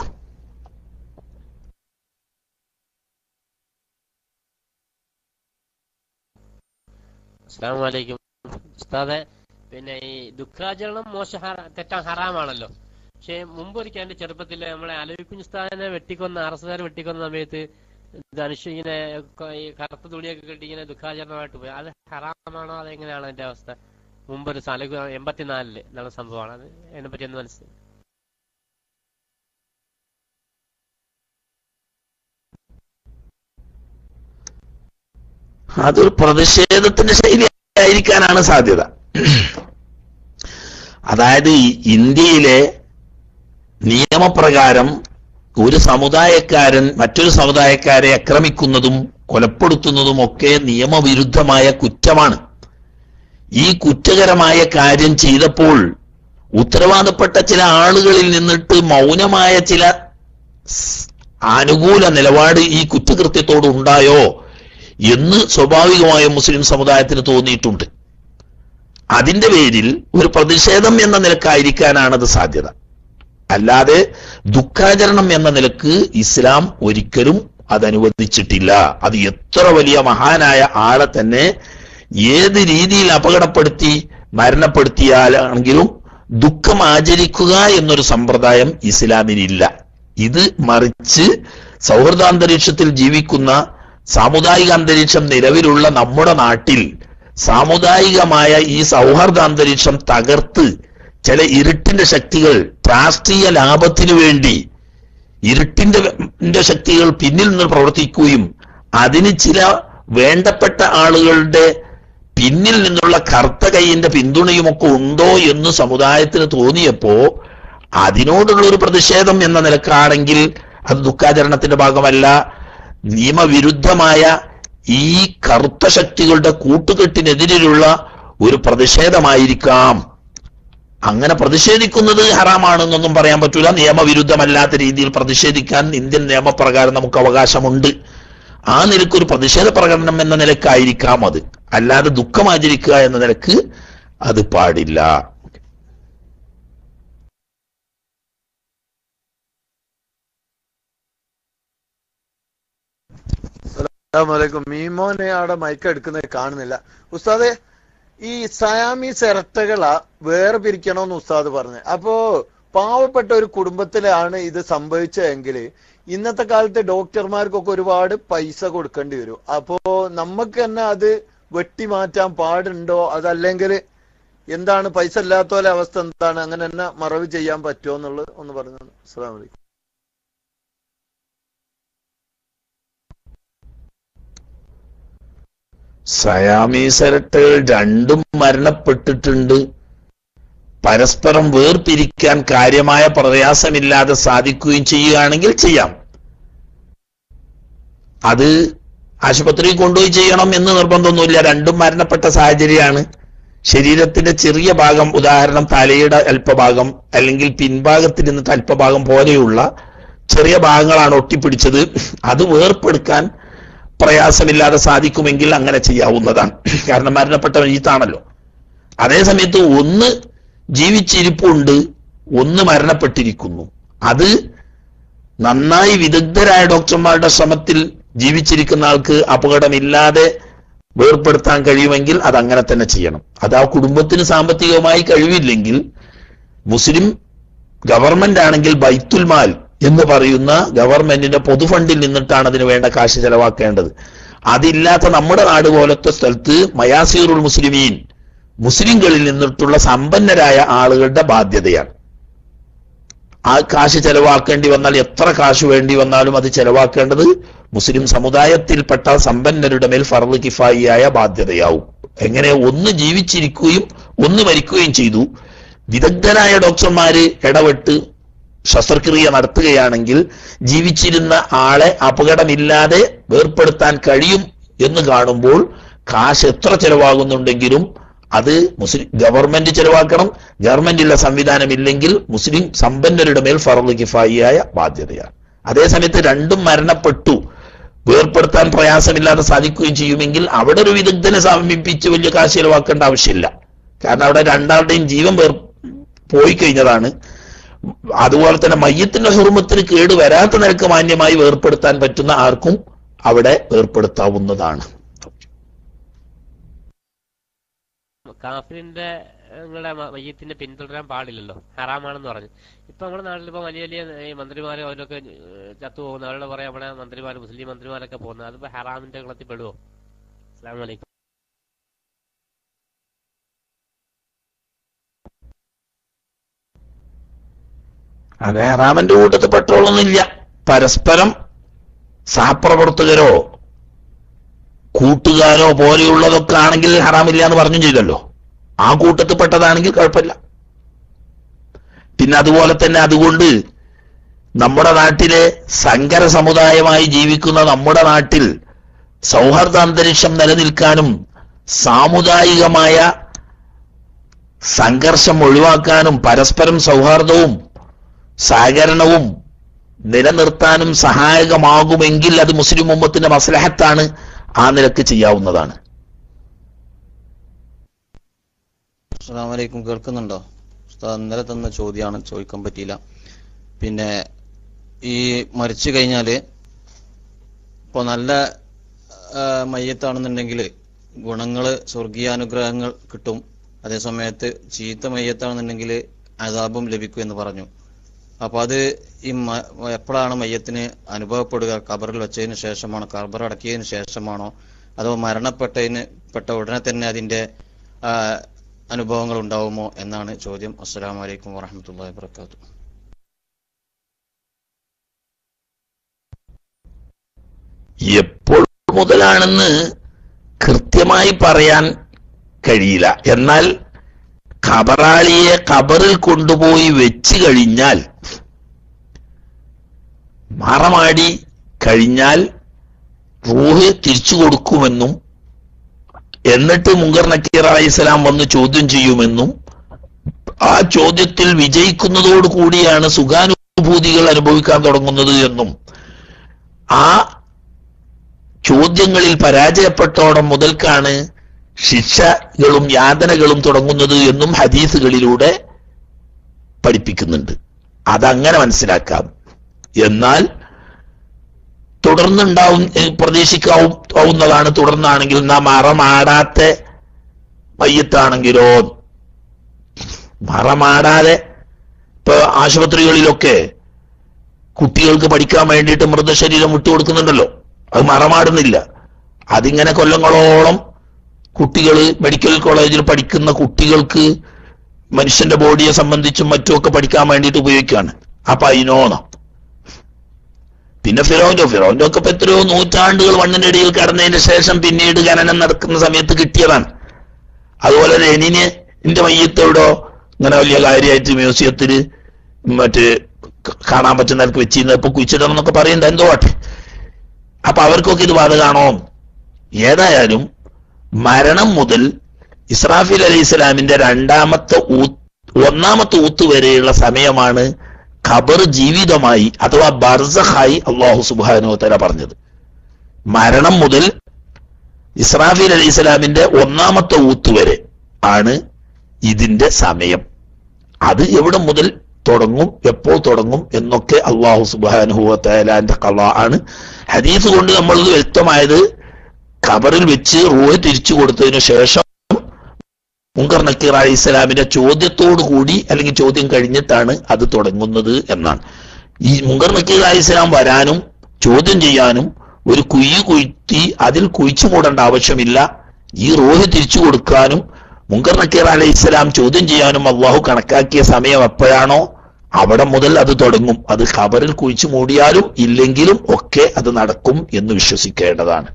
അസ്സാം വലൈക്കും ഉസ്താദെ പിന്നെ ഈ ദുഃഖാചരണം മോശ ഹറ- തെറ്റാൻ ഹറാമാണല്ലോ പക്ഷെ മുമ്പൊരിക്കൽ എന്റെ ചെറുപ്പത്തിൽ നമ്മളെ അലവിക്കുഞ്ഞ് ഉസ്താദിനെ വെട്ടിക്കൊന്ന അറസുകാർ വെട്ടിക്കൊന്ന സമയത്ത് ധനുഷ് ഇങ്ങനെ ക- ഈ കറുത്ത തുണിയൊക്കെ കെട്ടി ഇങ്ങനെ ദുഃഖാചരണമായിട്ട് പോയി അത് ഹറാമാണോ അതെങ്ങനെയാണ് അതിന്റെ അവസ്ഥ മുമ്പൊരു സ്ഥല എൺപത്തിനാലില് എന്നുള്ള സംഭവമാണ് അത് അതിനെ പറ്റി ഒന്ന് മനസ്സിലായി അതൊരു പ്രതിഷേധത്തിന്റെ ശൈലി ആയിരിക്കാനാണ് സാധ്യത അതായത് ഈ ഇന്ത്യയിലെ നിയമപ്രകാരം ഒരു സമുദായക്കാരൻ മറ്റൊരു സമുദായക്കാരെ ആക്രമിക്കുന്നതും കൊലപ്പെടുത്തുന്നതും ഒക്കെ നിയമവിരുദ്ധമായ കുറ്റമാണ് ഈ കുറ്റകരമായ കാര്യം ചെയ്തപ്പോൾ ഉത്തരവാദപ്പെട്ട ചില ആളുകളിൽ നിന്നിട്ട് മൗനമായ ചില സ് അനുകൂല നിലപാട് ഈ കുറ്റകൃത്യത്തോട് ഉണ്ടായോ എന്ന് സ്വാഭാവികമായും മുസ്ലിം സമുദായത്തിന് തോന്നിയിട്ടുണ്ട് അതിന്റെ പേരിൽ ഒരു പ്രതിഷേധം എന്ന നിലക്കായിരിക്കാനാണത് സാധ്യത അല്ലാതെ ദുഃഖാചരണം എന്ന നിലക്ക് ഇസ്ലാം ഒരിക്കലും അത് അനുവദിച്ചിട്ടില്ല അത് എത്ര വലിയ മഹാനായ ആളെ തന്നെ ഏത് രീതിയിൽ അപകടപ്പെടുത്തി മരണപ്പെടുത്തിയാലാണെങ്കിലും ദുഃഖം ആചരിക്കുക എന്നൊരു സമ്പ്രദായം ഇസ്ലാമിനില്ല ഇത് മറിച്ച് സൗഹൃദാന്തരീക്ഷത്തിൽ ജീവിക്കുന്ന സാമുദായിക അന്തരീക്ഷം നിലവിലുള്ള നമ്മുടെ നാട്ടിൽ സാമുദായികമായ ഈ സൗഹാർദ്ദ അന്തരീക്ഷം തകർത്ത് ചില ഇരുട്ടിന്റെ ശക്തികൾ രാഷ്ട്രീയ ലാഭത്തിനു വേണ്ടി ഇരുട്ടിന്റെ ന്റെ ശക്തികൾ പിന്നിൽ നിന്ന് പ്രവർത്തിക്കുകയും അതിന് ചില വേണ്ടപ്പെട്ട ആളുകളുടെ പിന്നിൽ നിന്നുള്ള കറുത്ത കൈയിന്റെ പിന്തുണയുമൊക്കെ ഉണ്ടോ എന്ന് സമുദായത്തിന് തോന്നിയപ്പോ അതിനോടുള്ള ഒരു പ്രതിഷേധം എന്ന നിലക്കാണെങ്കിൽ അത് ദുഃഖാചരണത്തിന്റെ ഭാഗമല്ല നിയമവിരുദ്ധമായ ഈ കറുത്ത ശക്തികളുടെ കൂട്ടുകെട്ടിനെതിരെയുള്ള ഒരു പ്രതിഷേധമായിരിക്കാം അങ്ങനെ പ്രതിഷേധിക്കുന്നത് ഹറാമാണെന്നൊന്നും പറയാൻ പറ്റൂല നിയമവിരുദ്ധമല്ലാത്ത രീതിയിൽ പ്രതിഷേധിക്കാൻ ഇന്ത്യൻ നിയമപ്രകാരം നമുക്ക് അവകാശമുണ്ട് ആ നിലക്ക് ഒരു പ്രതിഷേധ പ്രകടനം എന്ന നിലക്കായിരിക്കാം അത് അല്ലാതെ ദുഃഖമാചരിക്കുക എന്ന നിലക്ക് അത് പാടില്ല അസ്സലാമലൈക്കും മീമോനെ അവിടെ മയക്ക എടുക്കുന്നത് കാണുന്നില്ല ഉസ്താദെ ഈ സയാമി ചിരട്ടകളാ വേറെ പിരിക്കണമെന്ന് ഉസ്താദ് പറഞ്ഞു അപ്പോ പാവപ്പെട്ട ഒരു കുടുംബത്തിലാണ് ഇത് സംഭവിച്ചതെങ്കിൽ ഇന്നത്തെ കാലത്ത് ഡോക്ടർമാർക്കൊക്കെ ഒരുപാട് പൈസ കൊടുക്കേണ്ടി വരും അപ്പോ നമുക്ക് തന്നെ അത് വെട്ടി മാറ്റാൻ പാടുണ്ടോ അതല്ലെങ്കിൽ എന്താണ് പൈസ ഇല്ലാത്ത പോലെ അവസ്ഥ എന്താണ് അങ്ങനെ തന്നെ മറവ് ചെയ്യാൻ പറ്റുമോ എന്നുള്ളത് ഒന്ന് പറഞ്ഞു അസ്സലാമു അലൈക്കും സയാമീസരട്ടുകൾ രണ്ടും മരണപ്പെട്ടിട്ടുണ്ട് പരസ്പരം വേർപിരിക്കാൻ കാര്യമായ പ്രയാസമില്ലാതെ സാധിക്കുകയും ചെയ്യുകയാണെങ്കിൽ ചെയ്യാം അത് ആശുപത്രിയിൽ കൊണ്ടുപോയി ചെയ്യണം എന്ന് നിർബന്ധമൊന്നുമില്ല രണ്ടും മരണപ്പെട്ട സാഹചര്യമാണ് ശരീരത്തിന്റെ ചെറിയ ഭാഗം ഉദാഹരണം തലയുടെ അല്പഭാഗം അല്ലെങ്കിൽ പിൻഭാഗത്തിൽ നിന്നിട്ട് അല്പഭാഗം പോലെയുള്ള ചെറിയ ഭാഗങ്ങളാണ് ഒട്ടിപ്പിടിച്ചത് അത് വേർപ്പെടുക്കാൻ പ്രയാസമില്ലാതെ സാധിക്കുമെങ്കിൽ അങ്ങനെ ചെയ്യാവുന്നതാണ് കാരണം മരണപ്പെട്ട മയ്യത്താണല്ലോ അതേ സമയത്ത് ഒന്ന് ജീവിച്ചിരിപ്പുണ്ട് ഒന്ന് മരണപ്പെട്ടിരിക്കുന്നു അത് നന്നായി വിദഗ്ധരായ ഡോക്ടർമാരുടെ ശ്രമത്തിൽ ജീവിച്ചിരിക്കുന്ന ആൾക്ക് അപകടമില്ലാതെ വേർപ്പെടുത്താൻ കഴിയുമെങ്കിൽ അത് അങ്ങനെ തന്നെ ചെയ്യണം അത് ആ കുടുംബത്തിന് സാമ്പത്തികമായി കഴിവില്ലെങ്കിൽ മുസ്ലിം ഗവൺമെന്റ് ആണെങ്കിൽ ബൈത്തുൽ മാൽ എന്ന് പറയുന്ന ഗവൺമെന്റിന്റെ പൊതുഫണ്ടിൽ നിന്നിട്ടാണ് അതിന് വേണ്ട കാശ് ചെലവാക്കേണ്ടത് അതില്ലാത്ത നമ്മുടെ നാട് പോലത്തെ സ്ഥലത്ത് മയാസീറുൽ മുസ്ലിമീൻ മുസ്ലിങ്ങളിൽ നിന്നിട്ടുള്ള സമ്പന്നരായ ആളുകളുടെ ബാധ്യതയാണ് ആ കാശ് ചെലവാക്കേണ്ടി വന്നാൽ എത്ര കാശ് വേണ്ടി വന്നാലും അത് ചെലവാക്കേണ്ടത് മുസ്ലിം സമുദായത്തിൽപ്പെട്ട സമ്പന്നരുടെ മേൽ ഫർദ് കിഫായിയായ ബാധ്യതയാവും എങ്ങനെ ഒന്ന് ജീവിച്ചിരിക്കുകയും ഒന്ന് മരിക്കുകയും ചെയ്തു വിദഗ്ധരായ ഡോക്ടർമാര് ഇടപെട്ട് ശസ്ത്രക്രിയ നടത്തുകയാണെങ്കിൽ ജീവിച്ചിരുന്ന ആളെ അപകടമില്ലാതെ വേർപ്പെടുത്താൻ കഴിയും എന്ന് കാണുമ്പോൾ കാശ് എത്ര ചെലവാകുന്നുണ്ടെങ്കിലും അത് മുസ്ലിം ഗവൺമെന്റ് ചെലവാക്കണം ഗവൺമെന്റിലെ സംവിധാനം ഇല്ലെങ്കിൽ മുസ്ലിം സമ്പന്നരുടെ മേൽ ഫറദ് കിഫായിയായ ബാധ്യതയാണ് അതേസമയത്ത് രണ്ടും മരണപ്പെട്ടു വേർപ്പെടുത്താൻ പ്രയാസമില്ലാതെ സാധിക്കുകയും ചെയ്യുമെങ്കിൽ അവിടെ ഒരു വിദഗ്ധനെ സമീപിച്ച് വലിയ കാശ് ചെലവാക്കേണ്ട ആവശ്യമില്ല കാരണം അവിടെ രണ്ടാളുടെയും ജീവൻ വേർ പോയി കഴിഞ്ഞതാണ് അതുപോലെ തന്നെ മയ്യത്തിന്റെ ഹുർമത്തിന് കേട് വരാത്ത നിരക്ക് മാന്യമായി വേർപ്പെടുത്താൻ പറ്റുന്ന ആർക്കും അവിടെ ഏർപ്പെടുത്താവുന്നതാണ് കാഫിറിന്റെ നിങ്ങളുടെ മയ്യത്തിനെ പിന്തുടരാൻ പാടില്ലല്ലോ ഹറാമാണെന്ന് പറഞ്ഞു ഇപ്പൊ നമ്മുടെ നാട്ടിൽ ഇപ്പൊ വലിയ വലിയ ഈ മന്ത്രിമാര് അവരൊക്കെ ഏഹ് ചത്തു പോകുന്ന അവരുടെ പറയാ നമ്മുടെ മന്ത്രിമാര് മുസ്ലിം മന്ത്രിമാരൊക്കെ പോകുന്നത് അതിപ്പോ ഹറാമിന്റെ കളത്തിൽ പെടുവോ അസ്സാം വലൈക്കും അത് ഹറാമന്റെ കൂട്ടത്തിൽ പെട്രോളൊന്നുമില്ല പരസ്പരം സഹപ്രവർത്തകരോ കൂട്ടുകാരോ പോലെയുള്ളതൊക്കെ ആണെങ്കിൽ ഹറാമില്ല എന്ന് പറഞ്ഞു ചെയ്തല്ലോ ആ കൂട്ടത്തിൽ പെട്ടതാണെങ്കിൽ കുഴപ്പമില്ല പിന്നെ അതുപോലെ തന്നെ അതുകൊണ്ട് നമ്മുടെ നാട്ടിലെ സങ്കര സമുദായമായി ജീവിക്കുന്ന നമ്മുടെ നാട്ടിൽ സൗഹാർദ്ദ അന്തരീക്ഷം നിലനിൽക്കാനും സാമുദായികമായ സംഘർഷം ഒഴിവാക്കാനും പരസ്പരം സൗഹാർദ്ദവും സഹകരണവും നിലനിർത്താനും സഹായകമാകുമെങ്കിൽ അത് മുസ്ലിം ഉമ്മത്തിന്റെ മസ്ലഹത്താണ് ആ നിലക്ക് ചെയ്യാവുന്നതാണ് അസ്സാം വലൈക്കും കേൾക്കുന്നുണ്ടോ ഉസ്താദ് ഇന്നലെ തന്ന ചോദ്യമാണ് ചോദിക്കാൻ പറ്റിയില്ല പിന്നെ ഈ മരിച്ചു കഴിഞ്ഞാല് ഇപ്പൊ നല്ല ആ, മയ്യത്താണെന്നുണ്ടെങ്കിൽ ഗുണങ്ങള് സ്വർഗീയാനുഗ്രഹങ്ങൾ കിട്ടും അതേ സമയത്ത് ചീത്ത മയ്യത്താണെന്നുണ്ടെങ്കിൽ അതാപം ലഭിക്കും എന്ന് പറഞ്ഞു അപ്പൊ അത് ഈ മ- എപ്പോഴാണ് മയ്യത്തിന് അനുഭവപ്പെടുക ഖബറിൽ വെച്ചതിന് ശേഷമാണോ ഖബർ അടക്കിയതിന് ശേഷമാണോ അതോ മരണപ്പെട്ടതിന് പെട്ട ഉടനെ തന്നെ അതിന്റെ ആ, അനുഭവങ്ങൾ ഉണ്ടാവുമോ എന്നാണ് ചോദ്യം അസ്സലാമു അലൈക്കും വറഹമത്തല്ലാഹി വബർക്കാത്തു എപ്പോൾ മുതലാണെന്ന് കൃത്യമായി പറയാൻ കഴിയില്ല എന്നാൽ ഖബറാളിയെ ഖബറിൽ കൊണ്ടുപോയി വെച്ച് കഴിഞ്ഞാൽ മറമാടി കഴിഞ്ഞാൽ റൂഹ് തിരിച്ചു കൊടുക്കുമെന്നും എന്നിട്ട് മുങ്കർ നക്കീർ അലൈഹിസ്സലാം വന്ന് ചോദ്യം ചെയ്യുമെന്നും ആ ചോദ്യത്തിൽ വിജയിക്കുന്നതോട് കൂടിയാണ് സുഖാനുഭൂതികൾ അനുഭവിക്കാൻ തുടങ്ങുന്നത് എന്നും ആ ചോദ്യങ്ങളിൽ പരാജയപ്പെട്ടോടം മുതൽക്കാണ് ശിക്ഷകളും യാതനകളും തുടങ്ങുന്നത് എന്നും ഹദീസുകളിലൂടെ പഠിപ്പിക്കുന്നുണ്ട് അതങ്ങനെ മനസ്സിലാക്കാം എന്നാൽ തുടർന്നുണ്ടാവും ഏഹ് പ്രതീക്ഷിക്കാവുന്നതാണ് തുടർന്നാണെങ്കിൽ നാം മറമാടാത്ത മയ്യത്താണെങ്കിലോ മറമാടാതെ ഇപ്പൊ ആശുപത്രികളിലൊക്കെ കുട്ടികൾക്ക് പഠിക്കാൻ വേണ്ടിയിട്ട് മൃതശരീരം വിട്ടുകൊടുക്കുന്നുണ്ടല്ലോ അത് മറമാടുന്നില്ല അതിങ്ങനെ കൊല്ലങ്ങളോളം കുട്ടികൾ മെഡിക്കൽ കോളേജിൽ പഠിക്കുന്ന കുട്ടികൾക്ക് മനുഷ്യന്റെ ബോഡിയെ സംബന്ധിച്ചും മറ്റുമൊക്കെ പഠിക്കാൻ വേണ്ടിയിട്ട് ഉപയോഗിക്കുകയാണ് അപ്പൊ അതിനോണം പിന്നെ ഫിറോന്റെ ഫിറോന്റെ ഒക്കെ ഇപ്പൊ എത്രയോ നൂറ്റാണ്ടുകൾ മണ്ണിന്റെ ഇടയിൽ കടന്നതിന് ശേഷം പിന്നീട് ഖനനം നടക്കുന്ന സമയത്ത് കിട്ടിയതാണ് അതുപോലെ ലെനിന് എന്റെ മയ്യത്തോടോ ഇങ്ങനെ വലിയ കാര്യമായിട്ട് മ്യൂസിയത്തിൽ മറ്റ് ക- കാണാൻ പറ്റുന്ന നിലക്ക് വെച്ചിരുന്ന ഇപ്പൊ കുഴിച്ചിടണം എന്നൊക്കെ പറയുന്നത് എന്തോ ആട്ടെ അപ്പൊ അവർക്കൊക്കെ ഇത് ബാധകാണോ ഏതായാലും മരണം മുതൽ ഇസ്രാഫിൽ അലൈഹി ഇസ്ലാമിന്റെ രണ്ടാമത്തെ ഊ- ഒന്നാമത്തെ ഊത്ത് വരെയുള്ള സമയമാണ് ഖബർ ജീവിതമായി അഥവാ ബർസഹായി അള്ളാഹു സുബാനു തല പറഞ്ഞത് മരണം മുതൽ ഇസ്രാഫിൽ അലൈഹി ഇസ്ലാമിന്റെ ഒന്നാമത്തെ ഊത്ത് വരെ ആണ് ഇതിന്റെ സമയം അത് എവിടെ മുതൽ തുടങ്ങും എപ്പോൾ തുടങ്ങും എന്നൊക്കെ അള്ളാഹു സുബാനുഹുവലാന്റെ കള ആണ് ഹദീസ് കൊണ്ട് നമ്മൾ വ്യക്തമായത് ഖബറിൽ വെച്ച് റൂഹ് തിരിച്ചു കൊടുത്തതിനു ശേഷം മുങ്കർ നക്കീർ അലി ഇസ്ലാമിന്റെ ചോദ്യത്തോടു കൂടി അല്ലെങ്കിൽ ചോദ്യം കഴിഞ്ഞിട്ടാണ് അത് തുടങ്ങുന്നത് എന്നാണ് ഈ മുങ്കർ നക്കീർ അലി ഇസ്ലാം വരാനും ചോദ്യം ചെയ്യാനും ഒരു കുഴി കുഴ്ത്തി അതിൽ കുഴിച്ചു മൂടേണ്ട ആവശ്യമില്ല ഈ റൂഹ് തിരിച്ചു കൊടുക്കാനും മുങ്കർ നക്കീർ അലൈഹി ഇസ്ലാം ചോദ്യം ചെയ്യാനും അള്ളാഹു കണക്കാക്കിയ സമയം എപ്പോഴാണോ അവിടെ മുതൽ അത് തുടങ്ങും അത് ഖബറിൽ കുഴിച്ചു മൂടിയാലും ഇല്ലെങ്കിലും ഒക്കെ അത് നടക്കും എന്ന് വിശ്വസിക്കേണ്ടതാണ്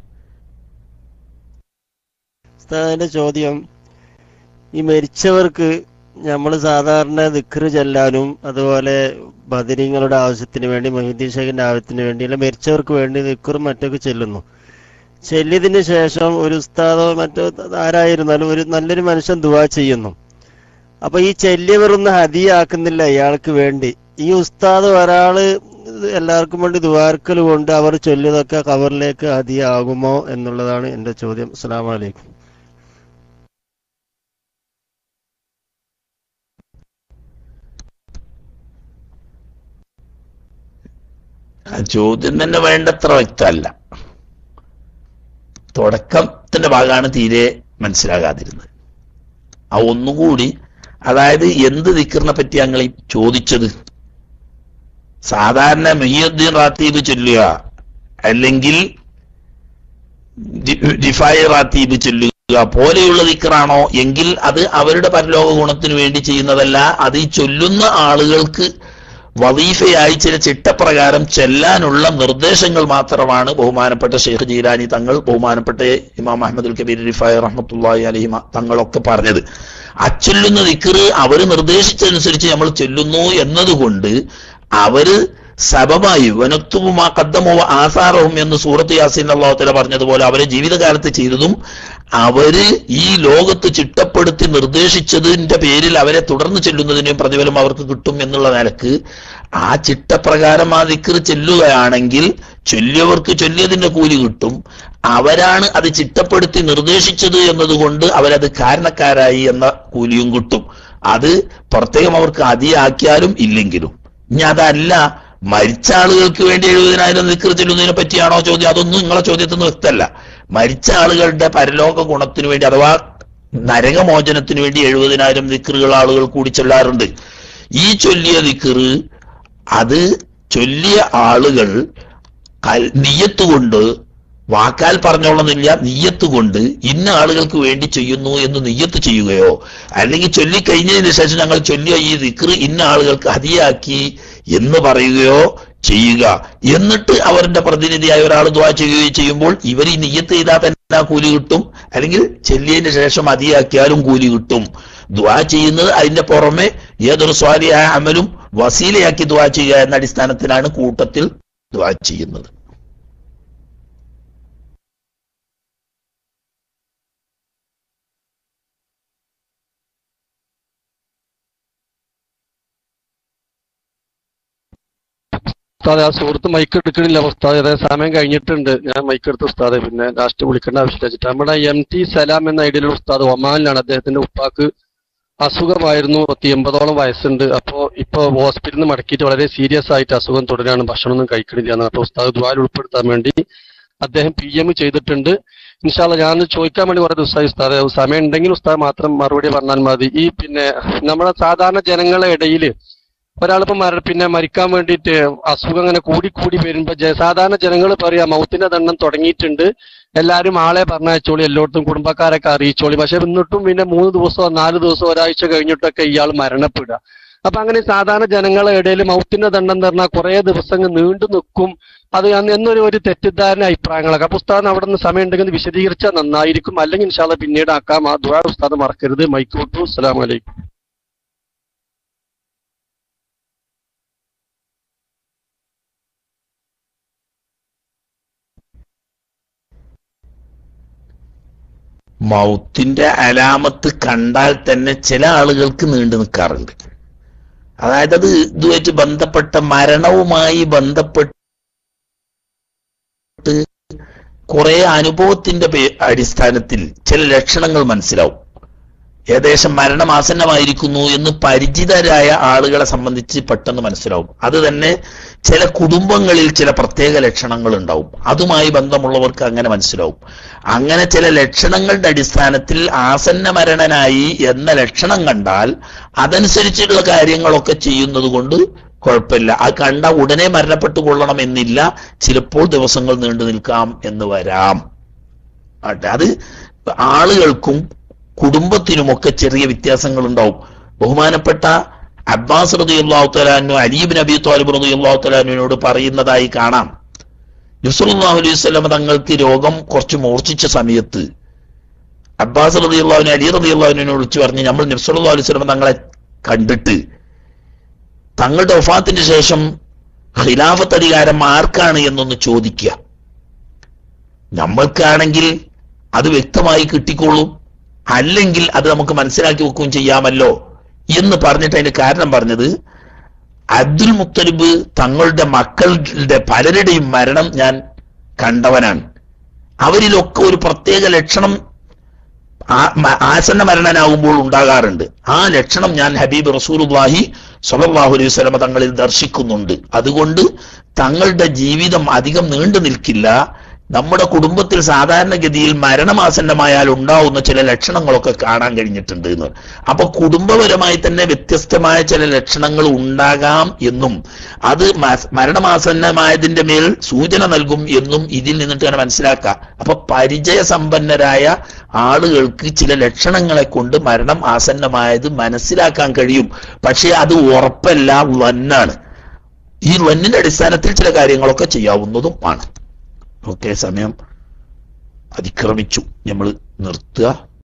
ഉസ്താദിന്റെ ചോദ്യം ഈ മരിച്ചവർക്ക് നമ്മൾ സാധാരണ ദിക്റ് ചെല്ലാനും അതുപോലെ ബദരീങ്ങളുടെ ആവശ്യത്തിന് വേണ്ടി മൊഹീദ്ദീൻ ഷേഖിന്റെ ആവശ്യത്തിന് വേണ്ടിയുള്ള മരിച്ചവർക്ക് വേണ്ടി ദിക്റും മറ്റൊക്കെ ചെല്ലുന്നു ചെല്ലിയതിന് ശേഷം ഒരു ഉസ്താദോ മറ്റോ ആരായിരുന്നാലും ഒരു നല്ലൊരു മനുഷ്യൻ ദുവാ ചെയ്യുന്നു അപ്പൊ ഈ ചെല്ലിയവരൊന്നും ഹദിയാക്കുന്നില്ല ഇയാൾക്ക് വേണ്ടി ഈ ഉസ്താദ് ഒരാള് എല്ലാവർക്കും വേണ്ടി ദുവാർക്കൽ കൊണ്ട് അവർ ചൊല്ലിയതൊക്കെ കവറിലേക്ക് ഹദിയാകുമോ എന്നുള്ളതാണ് എന്റെ ചോദ്യം അസ്സലാമു അലൈക്കും ആ ചോദ്യം തന്നെ വേണ്ടത്ര വ്യക്തമല്ല തുടക്കത്തിന്റെ ഭാഗമാണ് തീരെ മനസ്സിലാകാതിരുന്നത് ആ ഒന്നുകൂടി അതായത് എന്ത് ദിക്കറിനെ പറ്റി ഞങ്ങൾ ഈ ചോദിച്ചത് സാധാരണ മെഹിയുദ്ദീൻ റാത്തീബ് ചൊല്ലുക അല്ലെങ്കിൽ ദി- ദിഫായ റാത്തീബ് ചൊല്ലുക പോലെയുള്ള ദിക്കറാണോ എങ്കിൽ അത് അവരുടെ പരലോക ഗുണത്തിന് വേണ്ടി ചെയ്യുന്നതല്ല അത് ഈ ചൊല്ലുന്ന ആളുകൾക്ക് വദീഫയായി ചില ചിട്ടപ്രകാരം ചെല്ലാനുള്ള നിർദ്ദേശങ്ങൾ മാത്രമാണ് ബഹുമാനപ്പെട്ട ഷെയ്ഖ് ജീലാനി തങ്ങൾ ബഹുമാനപ്പെട്ട ഇമാം അഹമ്മദുൽ കബീർ റിഫായ് റഹ്മത്തുള്ളാഹി അലഹി തങ്ങളൊക്കെ പറഞ്ഞത് അച്ചൊല്ലുന്ന ദിക്കറ് അവര് നിർദ്ദേശിച്ചതനുസരിച്ച് നമ്മൾ ചൊല്ലുന്നു എന്നതുകൊണ്ട് അവര് സബമായി വനത്തുമാ കദ്ദമോ ആസാറവും എന്ന് സൂറത്ത് യാസീൻ അള്ളാഹുത്തല പറഞ്ഞതുപോലെ അവരെ ജീവിതകാലത്ത് ചെയ്തതും അവര് ഈ ലോകത്ത് ചിട്ടപ്പെടുത്തി നിർദ്ദേശിച്ചതിന്റെ പേരിൽ അവരെ തുടർന്ന് ചെല്ലുന്നതിനും പ്രതിഫലം അവർക്ക് കിട്ടും എന്നുള്ള നിലക്ക് ആ ചിട്ടപ്രകാരം ആ ദിക്കറ് ചെല്ലുകയാണെങ്കിൽ ചൊല്ലിയവർക്ക് ചൊല്ലിയതിന്റെ കൂലി കിട്ടും അവരാണ് അത് ചിട്ടപ്പെടുത്തി നിർദ്ദേശിച്ചത് എന്നതുകൊണ്ട് അവരത് കാരണക്കാരായി എന്ന കൂലിയും കിട്ടും അത് പ്രത്യേകം അവർക്ക് അതിയാക്കിയാലും ഇല്ലെങ്കിലും ഇനി അതല്ല മരിച്ച ആളുകൾക്ക് വേണ്ടി എഴുപതിനായിരം നിക്കർ ചെല്ലുന്നതിനെ പറ്റിയാണോ ചോദ്യം അതൊന്നും നിങ്ങളെ ചോദ്യത്തിൽ നിന്ന് വ്യക്തമല്ല മരിച്ച ആളുകളുടെ പരലോക ഗുണത്തിന് വേണ്ടി അഥവാ നരകമോചനത്തിന് വേണ്ടി എഴുപതിനായിരം ദിക്കറുകൾ ആളുകൾ കൂടി ചൊല്ലാറുണ്ട് ഈ ചൊല്ലിയ ദിക്കറ് അത് ചൊല്ലിയ ആളുകൾ കൽ- നിയ്യത്ത് കൊണ്ട് വാക്കാൽ പറഞ്ഞോളന്നില്ല നീയത്ത് കൊണ്ട് ഇന്ന ആളുകൾക്ക് വേണ്ടി ചെയ്യുന്നു എന്ന് നീയത്ത് ചെയ്യുകയോ അല്ലെങ്കിൽ ചൊല്ലിക്കഴിഞ്ഞതിന് ശേഷം ഞങ്ങൾ ചൊല്ലിയ ഈ ദിക്റ് ഇന്ന ആളുകൾക്ക് ഹതിയാക്കി എന്ന് പറയുകയോ ചെയ്യുക എന്നിട്ട് അവരുടെ പ്രതിനിധിയായ ഒരാൾ ദ്വാ ചെയ്യുകയോ ചെയ്യുമ്പോൾ ഇവർ ഈ നിയ്യത്ത് ചെയ്താൽ തന്നെ ആ കൂലി കിട്ടും അല്ലെങ്കിൽ ചെല്ലിയതിന് ശേഷം അതിയാക്കിയാലും കൂലി കിട്ടും ദ്വാ ചെയ്യുന്നത് അതിന്റെ പുറമെ ഏതൊരു സ്വാലിയായ അമലും വസീലയാക്കി ദ്വാ ചെയ്യുക എന്ന അടിസ്ഥാനത്തിലാണ് കൂട്ടത്തിൽ ദ്വാ ചെയ്യുന്നത് ഉസ്താദെ ആ സുഹൃത്ത് മൈക്ക് എടുക്കണില്ല ഉസ്താദ് അതായത് സമയം കഴിഞ്ഞിട്ടുണ്ട് ഞാൻ മൈക്ക് എടുത്ത ഉസ്താദെ പിന്നെ ലാസ്റ്റ് വിളിക്കേണ്ട ആവശ്യമില്ല വെച്ചിട്ട് നമ്മുടെ എം ടി സലാം എന്ന ഐഡിയയിലുള്ള ഉസ്താദ് ഒമാനിലാണ് അദ്ദേഹത്തിന്റെ ഉപ്പാക്ക് അസുഖമായിരുന്നു പത്തി എൺപതോളം വയസ്സുണ്ട് അപ്പോ ഇപ്പൊ ഹോസ്പിറ്റലിൽ നിന്ന് മടക്കിയിട്ട് വളരെ സീരിയസ് ആയിട്ട് അസുഖം തുടരാണ് ഭക്ഷണമൊന്നും കഴിക്കണില്ല എന്ന് അപ്പൊ ഉസ്താദ് ദ്വാൽ ഉൾപ്പെടുത്താൻ വേണ്ടി അദ്ദേഹം പി എം ചെയ്തിട്ടുണ്ട് ഇൻഷാല്ല ഞാൻ ചോദിക്കാൻ വേണ്ടി കുറെ ദിവസമായി ഉസ്താദ് സമയം ഉണ്ടെങ്കിൽ ഉസ്താദ് മാത്രം മറുപടി പറഞ്ഞാൽ മതി ഈ പിന്നെ നമ്മുടെ സാധാരണ ജനങ്ങളെ ഇടയിൽ ഒരാളിപ്പോ മര പിന്നെ മരിക്കാൻ വേണ്ടിയിട്ട് അസുഖം അങ്ങനെ കൂടി കൂടി വരുമ്പോ ജ- സാധാരണ ജനങ്ങൾ പറയാ മൗത്തിന്റെ ദണ്ണം തുടങ്ങിയിട്ടുണ്ട് എല്ലാരും ആളെ പറഞ്ഞയച്ചോളി എല്ലായിടത്തും കുടുംബക്കാരൊക്കെ അറിയിച്ചോളി പക്ഷെ എന്നിട്ടും പിന്നെ മൂന്ന് ദിവസമോ നാല് ദിവസമോ ഒരാഴ്ച കഴിഞ്ഞിട്ടൊക്കെ ഇയാൾ മരണപ്പെടുക അപ്പൊ അങ്ങനെ സാധാരണ ജനങ്ങളെ ഇടയിൽ മൗത്തിന്റെ ദണ്ഡം എന്ന് പറഞ്ഞാൽ കുറെ ദിവസങ്ങൾ നീണ്ടു നിൽക്കും അത് അന്ന് എന്നൊരു ഒരു തെറ്റിദ്ധാരണ അഭിപ്രായങ്ങളൊക്കെ അപ്പൊ ഉസ്താദ് അവിടെ നിന്ന് സമയം ഉണ്ടെങ്കിൽ ഒന്ന് വിശദീകരിച്ചാൽ നന്നായിരിക്കും അല്ലെങ്കിൽ ഇൻഷാല്ല പിന്നീട് ആക്കാം ആ ദ്വാ ഉസ്താദ് മറക്കരുത് മൈക്ക് വിട്ടു അസ്സലാമു അലൈക്കും മൗത്തിന്റെ അലാമത്ത് കണ്ടാൽ തന്നെ ചില ആളുകൾക്ക് നീണ്ടു നിൽക്കാറുണ്ട് അതായത് അത് ഇതുമായിട്ട് ബന്ധപ്പെട്ട മരണവുമായി ബന്ധപ്പെട്ട് കുറെ അനുഭവത്തിന്റെ പേ- അടിസ്ഥാനത്തിൽ ചില ലക്ഷണങ്ങൾ മനസ്സിലാവും ഏകദേശം മരണം ആസന്നമായിരിക്കുന്നു എന്ന് പരിചിതരായ ആളുകളെ സംബന്ധിച്ച് പെട്ടെന്ന് മനസ്സിലാവും അത് തന്നെ ചില കുടുംബങ്ങളിൽ ചില പ്രത്യേക ലക്ഷണങ്ങൾ ഉണ്ടാവും അതുമായി ബന്ധമുള്ളവർക്ക് അങ്ങനെ മനസ്സിലാവും അങ്ങനെ ചില ലക്ഷണങ്ങളുടെ അടിസ്ഥാനത്തിൽ ആസന്ന മരണനായി എന്ന ലക്ഷണം കണ്ടാൽ അതനുസരിച്ചുള്ള കാര്യങ്ങളൊക്കെ ചെയ്യുന്നത് കൊണ്ട് കുഴപ്പമില്ല അത് കണ്ട ഉടനെ മരണപ്പെട്ടു കൊള്ളണം എന്നില്ല ചിലപ്പോൾ ദിവസങ്ങൾ നീണ്ടു നിൽക്കാം എന്ന് വരാം ആട്ടെ അത് ആളുകൾക്കും കുടുംബത്തിനുമൊക്കെ ചെറിയ വ്യത്യാസങ്ങൾ ഉണ്ടാവും ബഹുമാനപ്പെട്ട അബ്ബാസ് റതി അള്ളാഹു തലാനു അലീബ് നബി താലിബ് റതി അള്ളാഹു തലാനുവിനോട് പറയുന്നതായി കാണാം യുസുല്ലാഹു അലൈഹി സ്വലമ തങ്ങൾക്ക് രോഗം കുറച്ച് മൂർച്ഛിച്ച സമയത്ത് അബ്ബാസ് റതി അള്ളാഹുവിനെ അലി റതി അള്ളാഹുവിനെ വിളിച്ചു പറഞ്ഞ് നമ്മൾ നബ്സുല്ലാ അലൈഹി സ്വലമ തങ്ങളെ കണ്ടിട്ട് തങ്ങളുടെ വഫാത്തിന് ശേഷം ഖിലാഫത്ത് അധികാരം ആർക്കാണ് എന്നൊന്ന് ചോദിക്കുക നമ്മൾക്കാണെങ്കിൽ അത് വ്യക്തമായി കിട്ടിക്കോളും അല്ലെങ്കിൽ അത് നമുക്ക് മനസ്സിലാക്കി വെക്കുകയും ചെയ്യാമല്ലോ എന്ന് പറഞ്ഞിട്ട് അതിന്റെ കാരണം പറഞ്ഞത് അബ്ദുൽ മുത്തലിബ് തങ്ങളുടെ മക്കളുടെ പലരുടെയും മരണം ഞാൻ കണ്ടവനാണ് അവരിലൊക്കെ ഒരു പ്രത്യേക ലക്ഷണം ആ- മ- ആസന്ന മരണനാകുമ്പോൾ ഉണ്ടാകാറുണ്ട് ആ ലക്ഷണം ഞാൻ ഹബീബ് റസൂലുള്ളാഹി സ്വല്ലല്ലാഹു അലൈഹി വസല്ലമ തങ്ങളിൽ ദർശിക്കുന്നുണ്ട് അതുകൊണ്ട് തങ്ങളുടെ ജീവിതം അധികം നീണ്ടു നിൽക്കില്ല നമ്മുടെ കുടുംബത്തിൽ സാധാരണഗതിയിൽ മരണമാസന്നമായാൽ ഉണ്ടാവുന്ന ചില ലക്ഷണങ്ങളൊക്കെ കാണാൻ കഴിഞ്ഞിട്ടുണ്ട് എന്ന് അപ്പൊ കുടുംബപരമായി തന്നെ വ്യത്യസ്തമായ ചില ലക്ഷണങ്ങൾ ഉണ്ടാകാം എന്നും അത് മ- മരണമാസന്നമായതിന്റെ മേൽ സൂചന നൽകും എന്നും ഇതിൽ നിന്നിട്ട് തന്നെ മനസ്സിലാക്കാം അപ്പൊ പരിചയസമ്പന്നരായ ആളുകൾക്ക് ചില ലക്ഷണങ്ങളെ കൊണ്ട് മരണം ആസന്നമായത് മനസ്സിലാക്കാൻ കഴിയും പക്ഷെ അത് ഉറപ്പല്ല വന്നാണ് ഈ വന്നിന്റെ അടിസ്ഥാനത്തിൽ ചില കാര്യങ്ങളൊക്കെ ചെയ്യാവുന്നതും ആണ് ഓക്കെ സമയം അതിക്രമിച്ചു നമ്മൾ നിർത്തുക